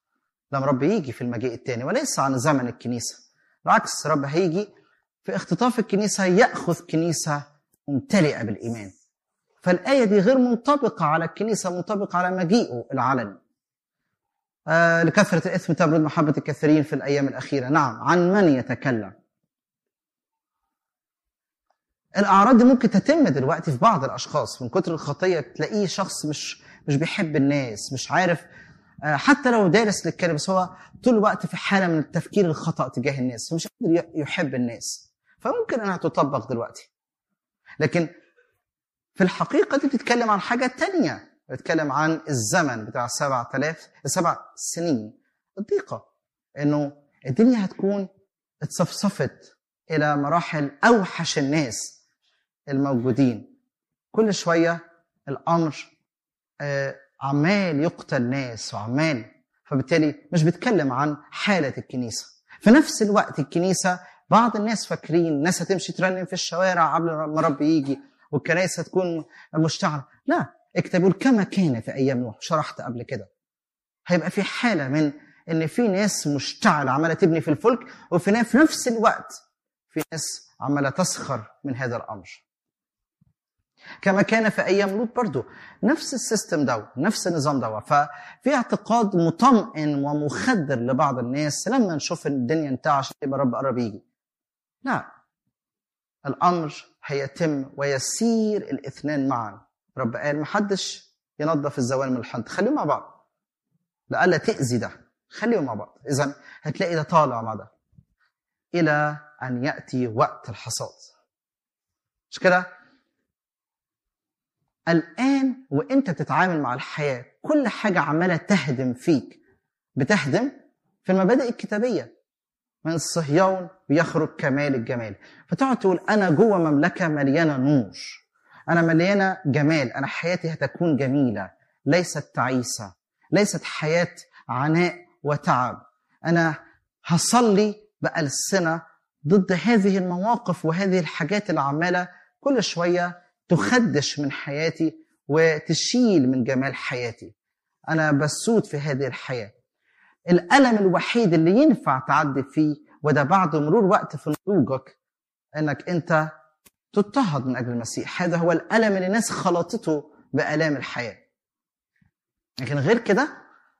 Speaker 4: لما رب يجي في المجيء الثاني وليس عن زمن الكنيسة بالعكس رب هيجي في اختطاف الكنيسة يأخذ كنيسة ممتلئة بالإيمان فالآية دي غير منطبقة على الكنيسة منطبقة على مجيئه العلني آه لكثرة الإثم تبرد محبة الكثيرين في الأيام الأخيرة نعم عن من يتكلم الأعراض دي ممكن تتم دلوقتي في بعض الأشخاص من كتر الخطية تلاقيه شخص مش مش بيحب الناس مش عارف آه، حتى لو دارس للكلمة بس هو طول الوقت في حالة من التفكير الخطأ تجاه الناس فمش قادر ي- يحب الناس فممكن انها تطبق دلوقتي لكن في الحقيقة دي بتتكلم عن حاجة تانية بتتكلم عن الزمن بتاع سبع تلاف سبع سنين الضيقة انه الدنيا هتكون اتصفصفت الى مراحل اوحش الناس الموجودين كل شوية الامر آه، عمال يقتل ناس وعمال فبالتالي مش بيتكلم عن حالة الكنيسة في نفس الوقت الكنيسة بعض الناس فاكرين ناس هتمشي ترنم في الشوارع قبل ما رب يجي والكنائس هتكون مشتعلة لا اكتبوا كما كان في أيام نوح شرحت قبل كده هيبقى في حالة من إن في ناس مشتعلة عمالة تبني في الفلك وفي نا- في نفس الوقت في ناس عمالة تسخر من هذا الأمر كما كان في ايام لوط برضو نفس السيستم ده نفس النظام ده ففي اعتقاد مطمئن ومخدر لبعض الناس لما نشوف إن الدنيا انتعشت يبقى رب قرب يجي لا الامر هيتم ويسير الاثنان معا رب قال محدش ينظف الزوال من الحنط خليهم مع بعض لألا تأذي ده خليهم مع بعض اذا هتلاقي ده طالع مع ده الى ان ياتي وقت الحصاد مش كده الآن وأنت بتتعامل مع الحياة كل حاجة عمالة تهدم فيك بتهدم في المبادئ الكتابية من صهيون بيخرج كمال الجمال فتقعد تقول أنا جوه مملكة مليانة نور أنا مليانة جمال أنا حياتي هتكون جميلة ليست تعيسة ليست حياة عناء وتعب أنا هصلي بألسنة ضد هذه المواقف وهذه الحاجات اللي عمالة كل شوية تخدش من حياتي وتشيل من جمال حياتي انا بسود في هذه الحياه الالم الوحيد اللي ينفع تعدي فيه وده بعد مرور وقت في نضوجك انك انت تضطهد من اجل المسيح هذا هو الالم اللي الناس خلطته بالام الحياه لكن غير كده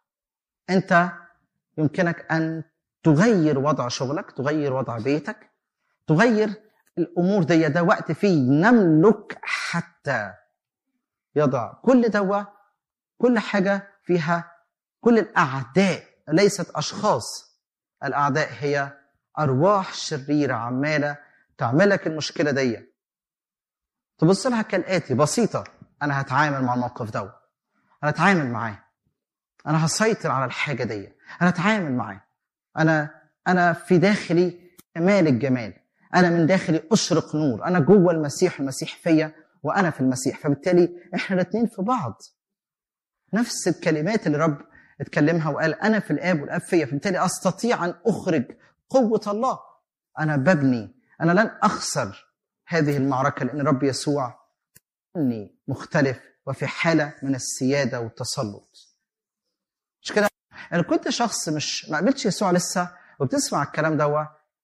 Speaker 4: انت يمكنك ان تغير وضع شغلك تغير وضع بيتك تغير الامور دي ده وقت فيه نملك حتى يضع كل دواء كل حاجه فيها كل الاعداء ليست اشخاص الاعداء هي ارواح شريره عماله تعمل لك المشكله دي تبص لها كالاتي بسيطه انا هتعامل مع الموقف ده انا هتعامل معاه انا هسيطر على الحاجه دي انا هتعامل معاه انا انا في داخلي كمال الجمال انا من داخلي اشرق نور انا جوه المسيح المسيح فيا وانا في المسيح فبالتالي احنا الاثنين في بعض نفس الكلمات اللي رب اتكلمها وقال انا في الاب والاب فيا فبالتالي استطيع ان اخرج قوه الله انا ببني انا لن اخسر هذه المعركه لان رب يسوع اني مختلف وفي حاله من السياده والتسلط مش كده انا كنت شخص مش ما قابلتش يسوع لسه وبتسمع الكلام دوت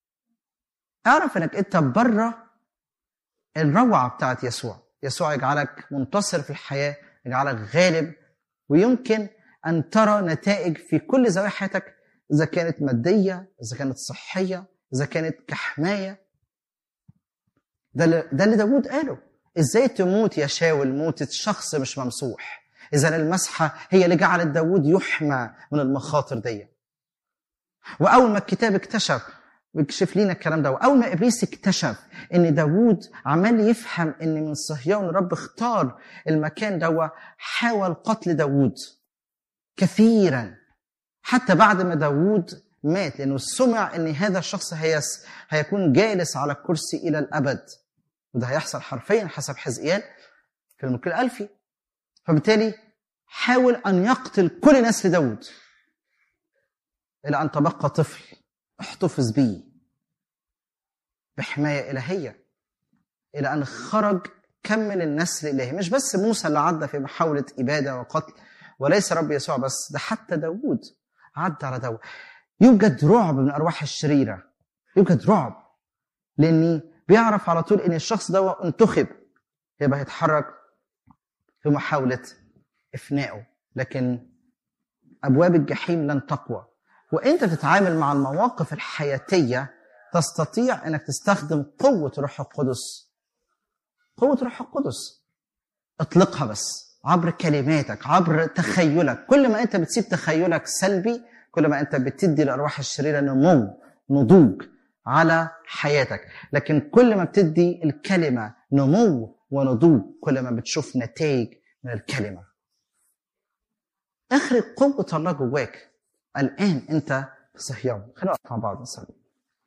Speaker 4: اعرف انك انت بره الروعه بتاعت يسوع يسوع يجعلك منتصر في الحياه يجعلك غالب ويمكن ان ترى نتائج في كل زوايا حياتك اذا كانت ماديه اذا كانت صحيه اذا كانت كحمايه ده اللي ده اللي داوود قاله ازاي تموت يا شاول موتة شخص مش ممسوح اذا المسحه هي اللي جعلت داوود يحمى من المخاطر دي واول ما الكتاب اكتشف بيكشف لينا الكلام ده واول ما ابليس اكتشف ان داوود عمال يفهم ان من صهيون رب اختار المكان ده حاول قتل داوود كثيرا حتى بعد ما داوود مات لانه سمع ان هذا الشخص هيس هيكون جالس على الكرسي الى الابد وده هيحصل حرفيا حسب حزقيال في الملك الالفي فبالتالي حاول ان يقتل كل نسل داوود الى ان تبقى طفل احتفظ به بحمايه الهيه الى ان خرج كمل النسل الالهي مش بس موسى اللي عدى في محاوله اباده وقتل وليس رب يسوع بس ده حتى داوود عدى على دواء يوجد رعب من الارواح الشريره يوجد رعب لاني بيعرف على طول ان الشخص ده انتخب يبقى هيتحرك في محاوله افنائه لكن ابواب الجحيم لن تقوى وانت بتتعامل مع المواقف الحياتيه تستطيع انك تستخدم قوه الروح القدس قوه الروح القدس اطلقها بس عبر كلماتك عبر تخيلك كل ما انت بتسيب تخيلك سلبي كل ما انت بتدي الارواح الشريره نمو نضوج على حياتك لكن كل ما بتدي الكلمه نمو ونضوج كل ما بتشوف نتائج من الكلمه اخرج قوه الله جواك الان انت في صهيون خلينا نقف مع بعض نصلي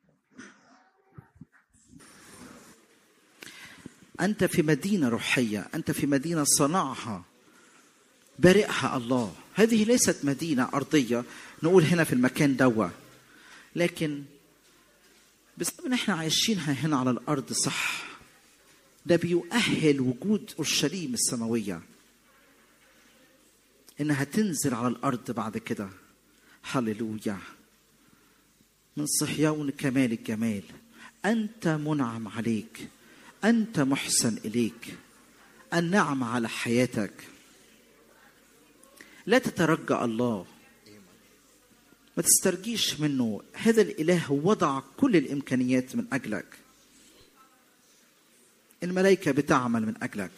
Speaker 2: أنت في مدينة روحية أنت في مدينة صنعها بارئها الله هذه ليست مدينة أرضية نقول هنا في المكان دوا لكن بسبب ان احنا عايشينها هنا على الارض صح ده بيؤهل وجود اورشليم السماويه انها تنزل على الارض بعد كده هللويا من صهيون كمال الجمال انت منعم عليك انت محسن اليك النعمه على حياتك لا تترجى الله ما تسترجيش منه هذا الاله وضع كل الامكانيات من اجلك الملائكه بتعمل من اجلك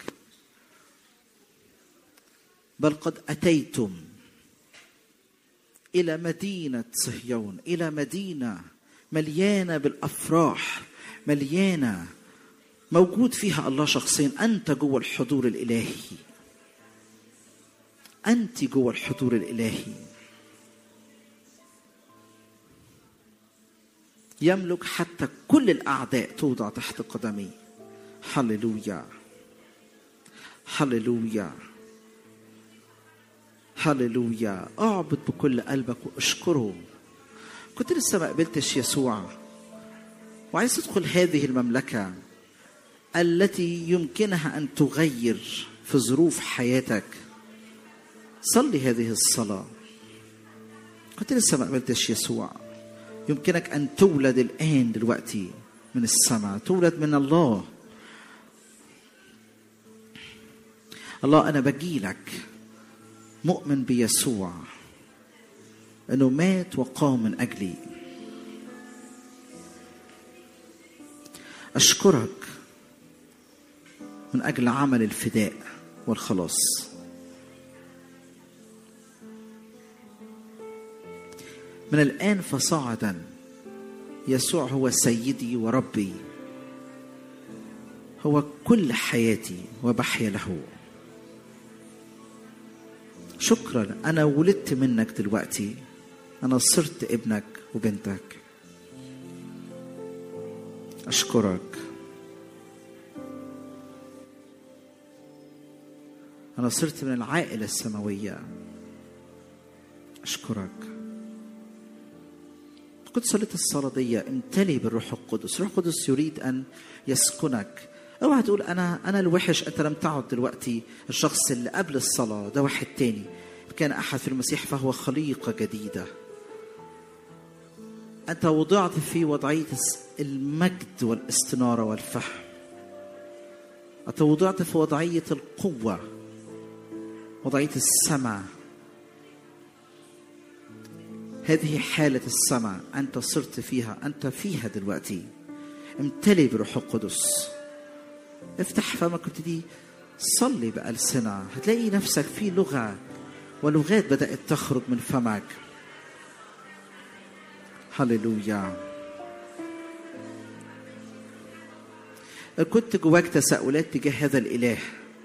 Speaker 2: بل قد اتيتم الى مدينه صهيون الى مدينه مليانه بالافراح مليانه موجود فيها الله شخصيا انت جوه الحضور الالهي انت جوه الحضور الالهي يملك حتى كل الاعداء توضع تحت قدمي هللويا هللويا هللويا اعبد بكل قلبك واشكره كنت لسه ما قبلتش يسوع وعايز تدخل هذه المملكه التي يمكنها ان تغير في ظروف حياتك صلي هذه الصلاه كنت لسه ما قبلتش يسوع يمكنك ان تولد الان دلوقتي من السماء تولد من الله الله انا بجيلك مؤمن بيسوع انه مات وقام من اجلي اشكرك من اجل عمل الفداء والخلاص من الان فصاعدا يسوع هو سيدي وربي هو كل حياتي وبحيا له شكرا انا ولدت منك دلوقتي انا صرت ابنك وبنتك اشكرك انا صرت من العائله السماويه اشكرك كنت صليت الصلاة دي امتلي بالروح القدس الروح القدس يريد أن يسكنك اوعى تقول أنا أنا الوحش أنت لم تعد دلوقتي الشخص اللي قبل الصلاة ده واحد تاني كان أحد في المسيح فهو خليقة جديدة أنت وضعت في وضعية المجد والاستنارة والفهم أنت وضعت في وضعية القوة وضعية السماء هذه حالة السماء أنت صرت فيها أنت فيها دلوقتي امتلي بروح القدس افتح فمك وابتدي صلي بألسنة هتلاقي نفسك في لغة ولغات بدأت تخرج من فمك هللويا كنت جواك تساؤلات تجاه هذا الإله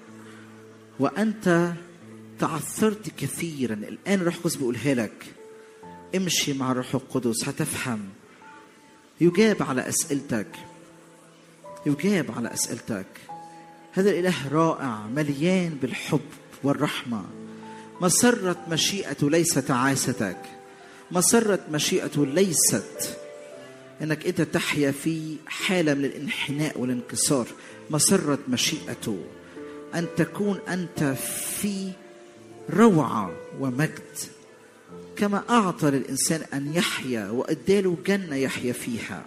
Speaker 2: وأنت تعثرت كثيرا الآن روح القدس بيقولها لك امشي مع الروح القدس هتفهم يجاب على اسئلتك يجاب على اسئلتك هذا الاله رائع مليان بالحب والرحمه مسرت مشيئته ليس تعاستك مسرت مشيئته ليست انك انت تحيا في حاله من الانحناء والانكسار مسرت مشيئته ان تكون انت في روعه ومجد كما أعطى للإنسان أن يحيا وأداله جنة يحيا فيها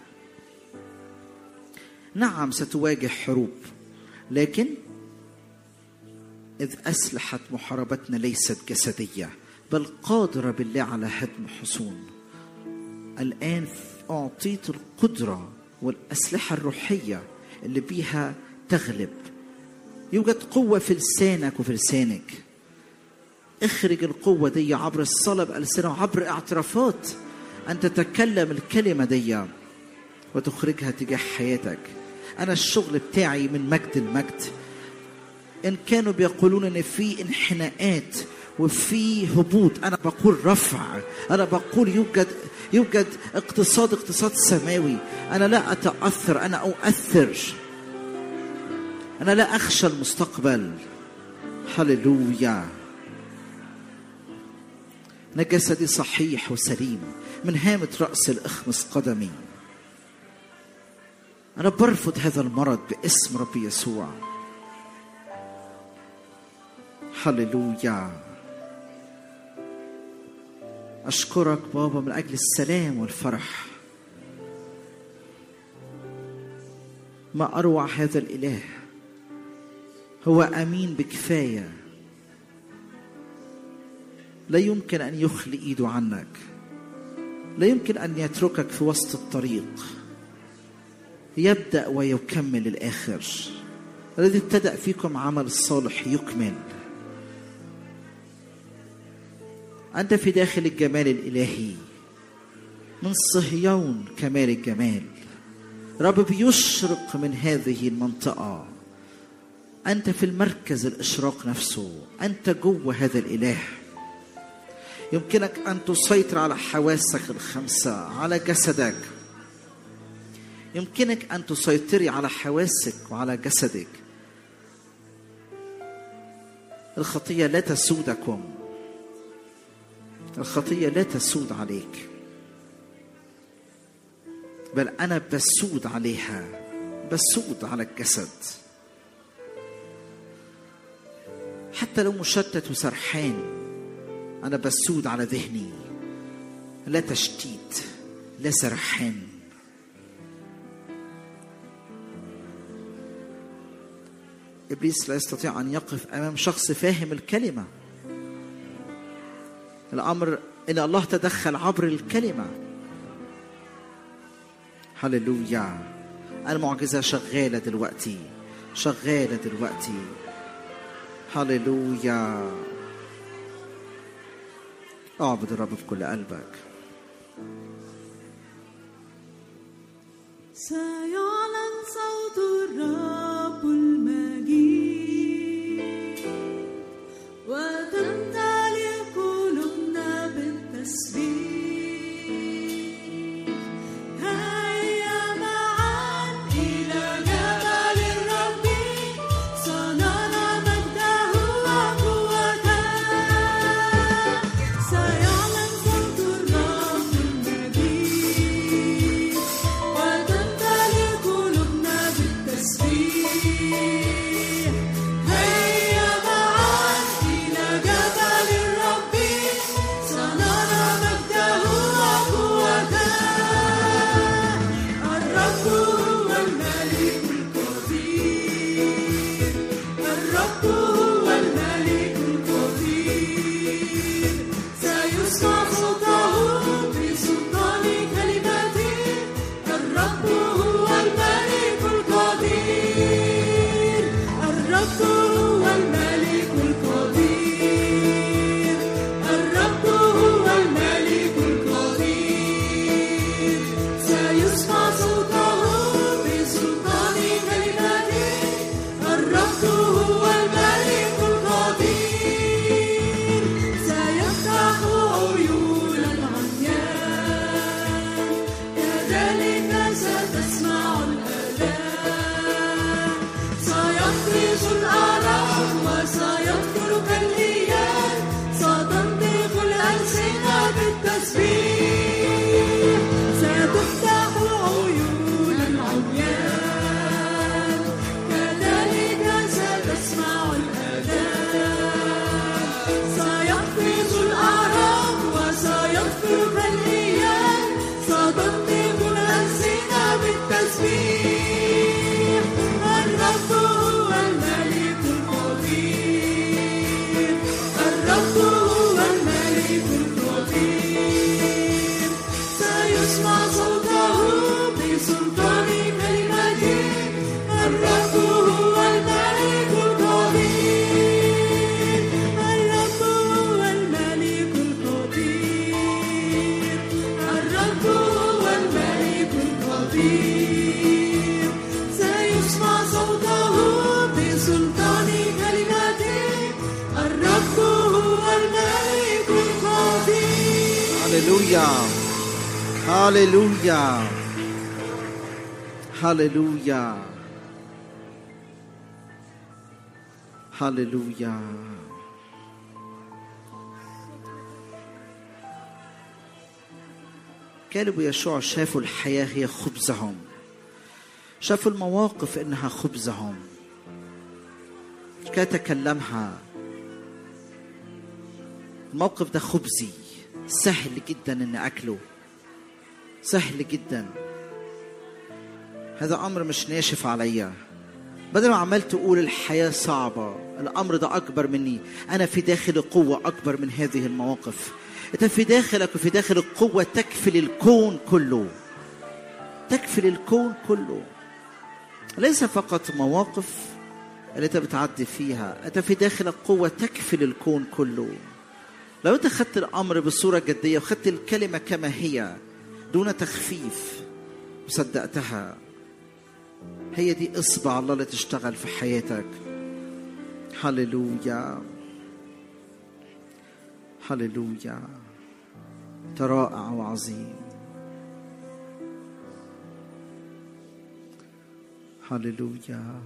Speaker 2: نعم ستواجه حروب لكن إذ أسلحة محاربتنا ليست جسدية بل قادرة بالله على هدم حصون الآن أعطيت القدرة والأسلحة الروحية اللي بيها تغلب يوجد قوة في لسانك وفي لسانك اخرج القوة دي عبر الصلاة بألسنة وعبر اعترافات أن تتكلم الكلمة دي وتخرجها تجاه حياتك أنا الشغل بتاعي من مجد المجد إن كانوا بيقولون إن في انحناءات وفي هبوط أنا بقول رفع أنا بقول يوجد يوجد اقتصاد اقتصاد سماوي أنا لا أتأثر أنا أؤثر أنا لا أخشى المستقبل هللويا أنا جسدي صحيح وسليم من هامة رأس الأخمص قدمي أنا برفض هذا المرض باسم رب يسوع هللويا أشكرك بابا من أجل السلام والفرح ما أروع هذا الإله هو أمين بكفاية لا يمكن أن يخلي إيده عنك لا يمكن أن يتركك في وسط الطريق يبدأ ويكمل الآخر الذي ابتدأ فيكم عمل الصالح يكمل أنت في داخل الجمال الإلهي من صهيون كمال الجمال رب بيشرق من هذه المنطقة أنت في المركز الإشراق نفسه أنت جوه هذا الإله يمكنك أن تسيطر على حواسك الخمسة على جسدك يمكنك أن تسيطري على حواسك وعلى جسدك الخطية لا تسودكم الخطية لا تسود عليك بل أنا بسود عليها بسود على الجسد حتى لو مشتت وسرحان أنا بسود على ذهني لا تشتيت لا سرحان إبليس لا يستطيع أن يقف أمام شخص فاهم الكلمة الأمر إن الله تدخل عبر الكلمة هللويا المعجزة شغالة دلوقتي شغالة دلوقتي هللويا اعبد الرب بكل قلبك
Speaker 3: سيعلن صوت الرب المجيد وتمتلئ قلوبنا بالتسبيح هيا معا إلى جبل الرب سنرى مجده وقوته سيعلن صوت الرب المجيد وتمتلئ قلوبنا بالتسبيح هيا معا إلى وتطيب الألسنة بالتسبيح الرب هو الملك القدير الرب هو الملك القدير سيسمع صوته بسلطان كلمته الرب هو الملك القدير الرب هو الملك القدير الرب هو الملك القدير سيسمع صوته بسلطان كلمته الرب هو الملك القدير
Speaker 2: هللويا هللويا هللويا هللويا كالب ويشوع شافوا الحياة هي خبزهم شافوا المواقف إنها خبزهم كي تكلمها الموقف ده خبزي سهل جدا اني اكله سهل جدا هذا امر مش ناشف عليا بدل ما عمال تقول الحياة صعبة الأمر ده أكبر مني أنا في داخل قوة أكبر من هذه المواقف أنت في داخلك وفي داخل القوة تكفل الكون كله تكفل الكون كله ليس فقط مواقف اللي أنت بتعدي فيها أنت في داخلك قوة تكفل الكون كله لو انت خدت الامر بصوره جديه وخدت الكلمه كما هي دون تخفيف وصدقتها هي دي اصبع الله اللي تشتغل في حياتك هللويا هللويا أنت رائع وعظيم هللويا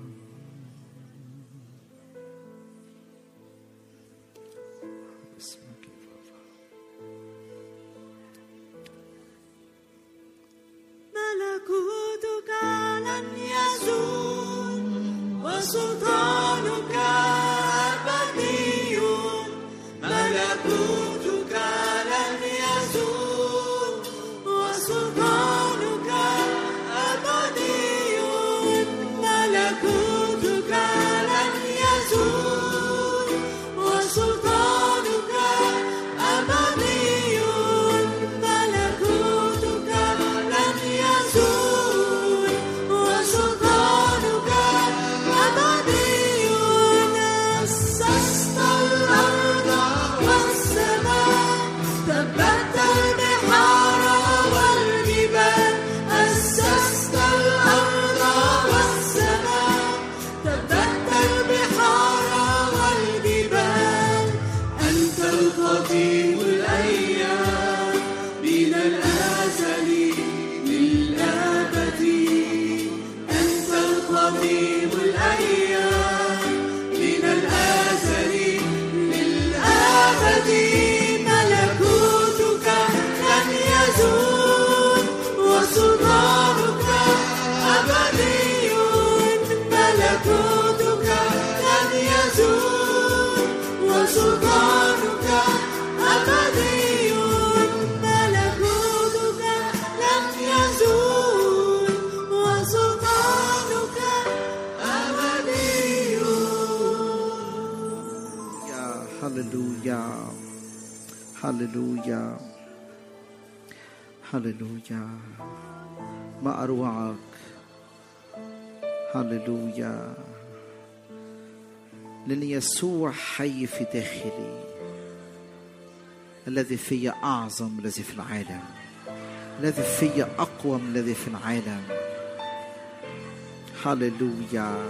Speaker 2: اسمك يا بابا.
Speaker 3: ملكوتك لن يزول وسلطانك أبدي ملكوتك لن يزول وسلطانك أبدي ملكوتك لن يزول وسلطانك أبدي ملكوتك لن يزول وسلطانك أبدي أسست الأرض والسماء ثبت البحار والجبال أسست الأرض والسماء ثبت البحار والجبال أنت القديم الأيام من الأزل للأبد أنت القديم الأيام من الأزل للأبد ملكوتك لن يزول وسلطانك أبدي ملكوتك لن يزول وسلطانك أبدي ملكوتك لن يزول وسلطانك أبدي
Speaker 2: يا هللويا هللويا هللويا ما أروعك هللويا لأن يسوع حي في داخلي الذي في أعظم الذي في العالم الذي في أقوى من الذي في العالم هللويا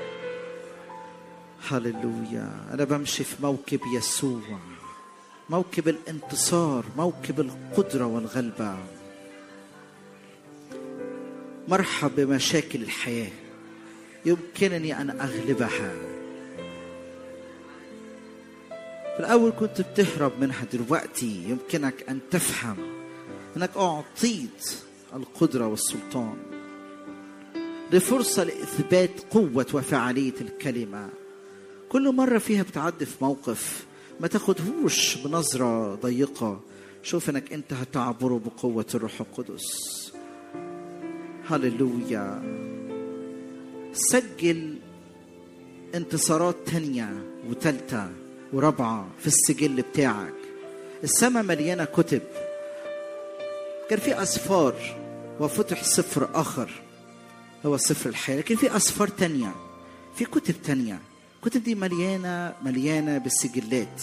Speaker 2: هللويا أنا بمشي في موكب يسوع موكب الانتصار موكب القدرة والغلبة مرحب بمشاكل الحياة يمكنني أن أغلبها في الأول كنت بتهرب منها دلوقتي يمكنك أن تفهم أنك أعطيت القدرة والسلطان دي فرصة لإثبات قوة وفعالية الكلمة كل مرة فيها بتعدي في موقف ما تاخدهوش بنظرة ضيقة شوف انك انت هتعبره بقوة الروح القدس هللويا سجل انتصارات تانية وتالتة ورابعة في السجل بتاعك السماء مليانة كتب كان في أسفار وفتح سفر آخر هو سفر الحياة لكن في أسفار تانية في كتب تانية الكتب دي مليانة مليانة بالسجلات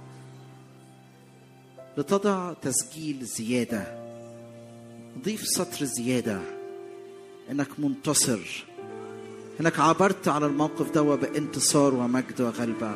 Speaker 2: لتضع تسجيل زيادة ضيف سطر زيادة انك منتصر انك عبرت على الموقف ده بانتصار ومجد وغلبة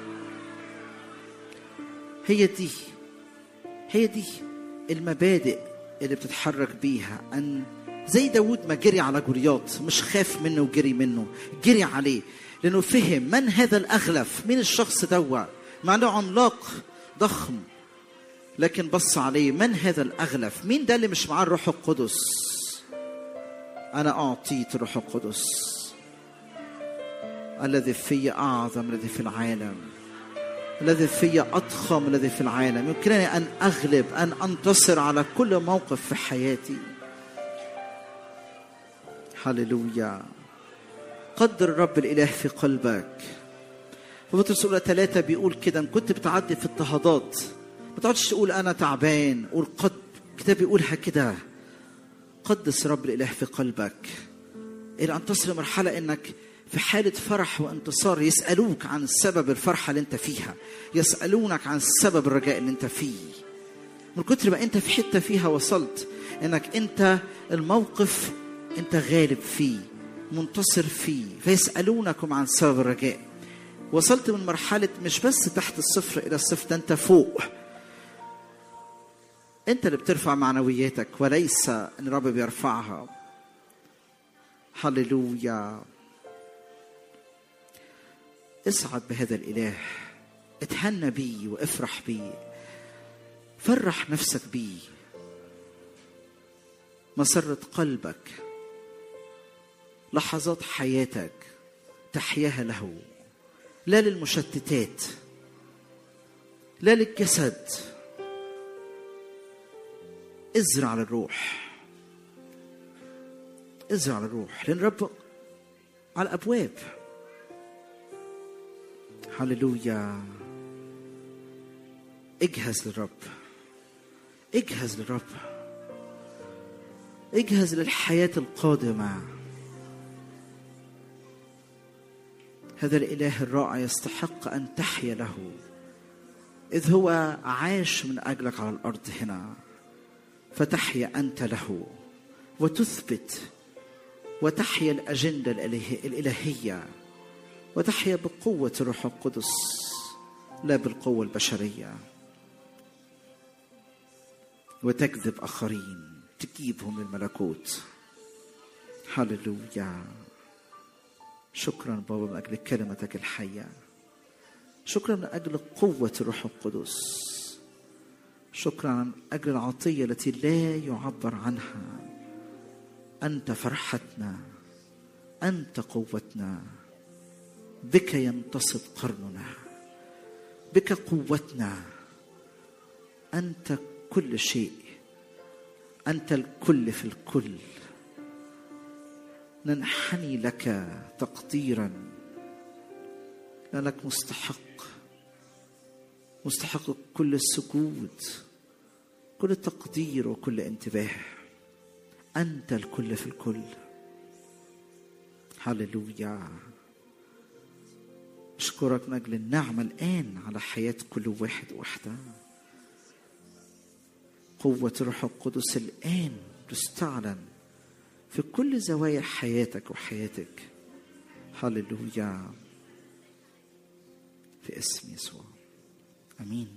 Speaker 2: هي دي هي دي المبادئ اللي بتتحرك بيها ان زي داود ما جري على جولياط مش خاف منه وجري منه جري عليه لانه فهم من هذا الاغلف مين الشخص دوا مع انه عملاق ضخم لكن بص عليه من هذا الاغلف مين ده اللي مش معاه الروح القدس انا اعطيت الروح القدس الذي في اعظم الذي في العالم الذي في اضخم الذي في العالم يمكنني ان اغلب ان انتصر على كل موقف في حياتي هللويا قدر الرب الاله في قلبك في بطرس الاولى ثلاثة بيقول كده ان كنت بتعدي في اضطهادات ما تقعدش تقول انا تعبان قول قد الكتاب بيقولها كده قدس رب الاله في قلبك الى ان تصل لمرحله انك في حالة فرح وانتصار يسألوك عن سبب الفرحة اللي انت فيها يسألونك عن سبب الرجاء اللي انت فيه من كتر ما انت في حتة فيها وصلت انك انت الموقف انت غالب فيه منتصر فيه فيسألونكم عن سبب الرجاء وصلت من مرحلة مش بس تحت الصفر إلى الصفر ده أنت فوق أنت اللي بترفع معنوياتك وليس أن الرب بيرفعها هللويا اسعد بهذا الإله اتهنى بيه وافرح بيه فرح نفسك بيه مسرة قلبك لحظات حياتك تحياها له لا للمشتتات لا للجسد ازرع للروح ازرع للروح لان رب على الابواب هللويا اجهز للرب اجهز للرب اجهز للحياة القادمة هذا الإله الرائع يستحق أن تحيا له إذ هو عاش من أجلك على الأرض هنا فتحيا أنت له وتثبت وتحيا الأجندة الإله- الإلهية وتحيا بقوة الروح القدس لا بالقوة البشرية وتجذب آخرين تجيبهم للملكوت هللويا شكرا بابا من أجل كلمتك الحية شكرا من أجل قوة الروح القدس شكرا من أجل العطية التي لا يعبر عنها أنت فرحتنا أنت قوتنا بك ينتصب قرننا بك قوتنا أنت كل شيء أنت الكل في الكل ننحني لك تقديرا لأنك مستحق مستحق كل السجود كل تقدير وكل انتباه أنت الكل في الكل هللويا أشكرك من أجل النعمة الآن على حياة كل واحد واحدة قوة الروح القدس الآن تستعلن في كل زوايا حياتك وحياتك هللويا في اسم يسوع امين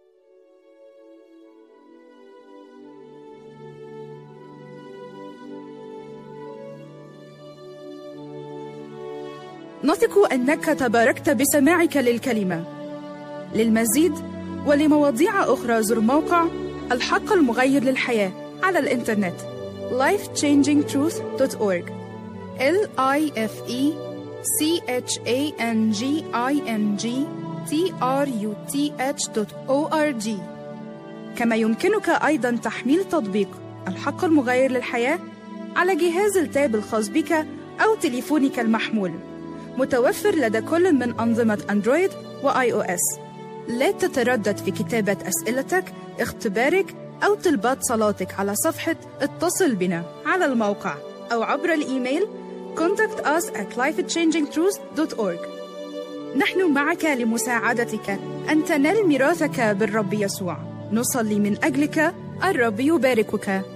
Speaker 1: نثق انك تباركت بسماعك للكلمه للمزيد ولمواضيع اخرى زر موقع الحق المغير للحياه على الانترنت lifechangingtruth.org l i f e c h a n g i n g t r u t h o r g كما يمكنك أيضا تحميل تطبيق الحق المغير للحياة على جهاز التاب الخاص بك أو تليفونك المحمول متوفر لدى كل من أنظمة أندرويد وآي أو إس لا تتردد في كتابة أسئلتك اختبارك أو طلبات صلاتك على صفحة اتصل بنا على الموقع أو عبر الإيميل contact us at lifechangingtruths.org نحن معك لمساعدتك أن تنال ميراثك بالرب يسوع نصلي من أجلك الرب يباركك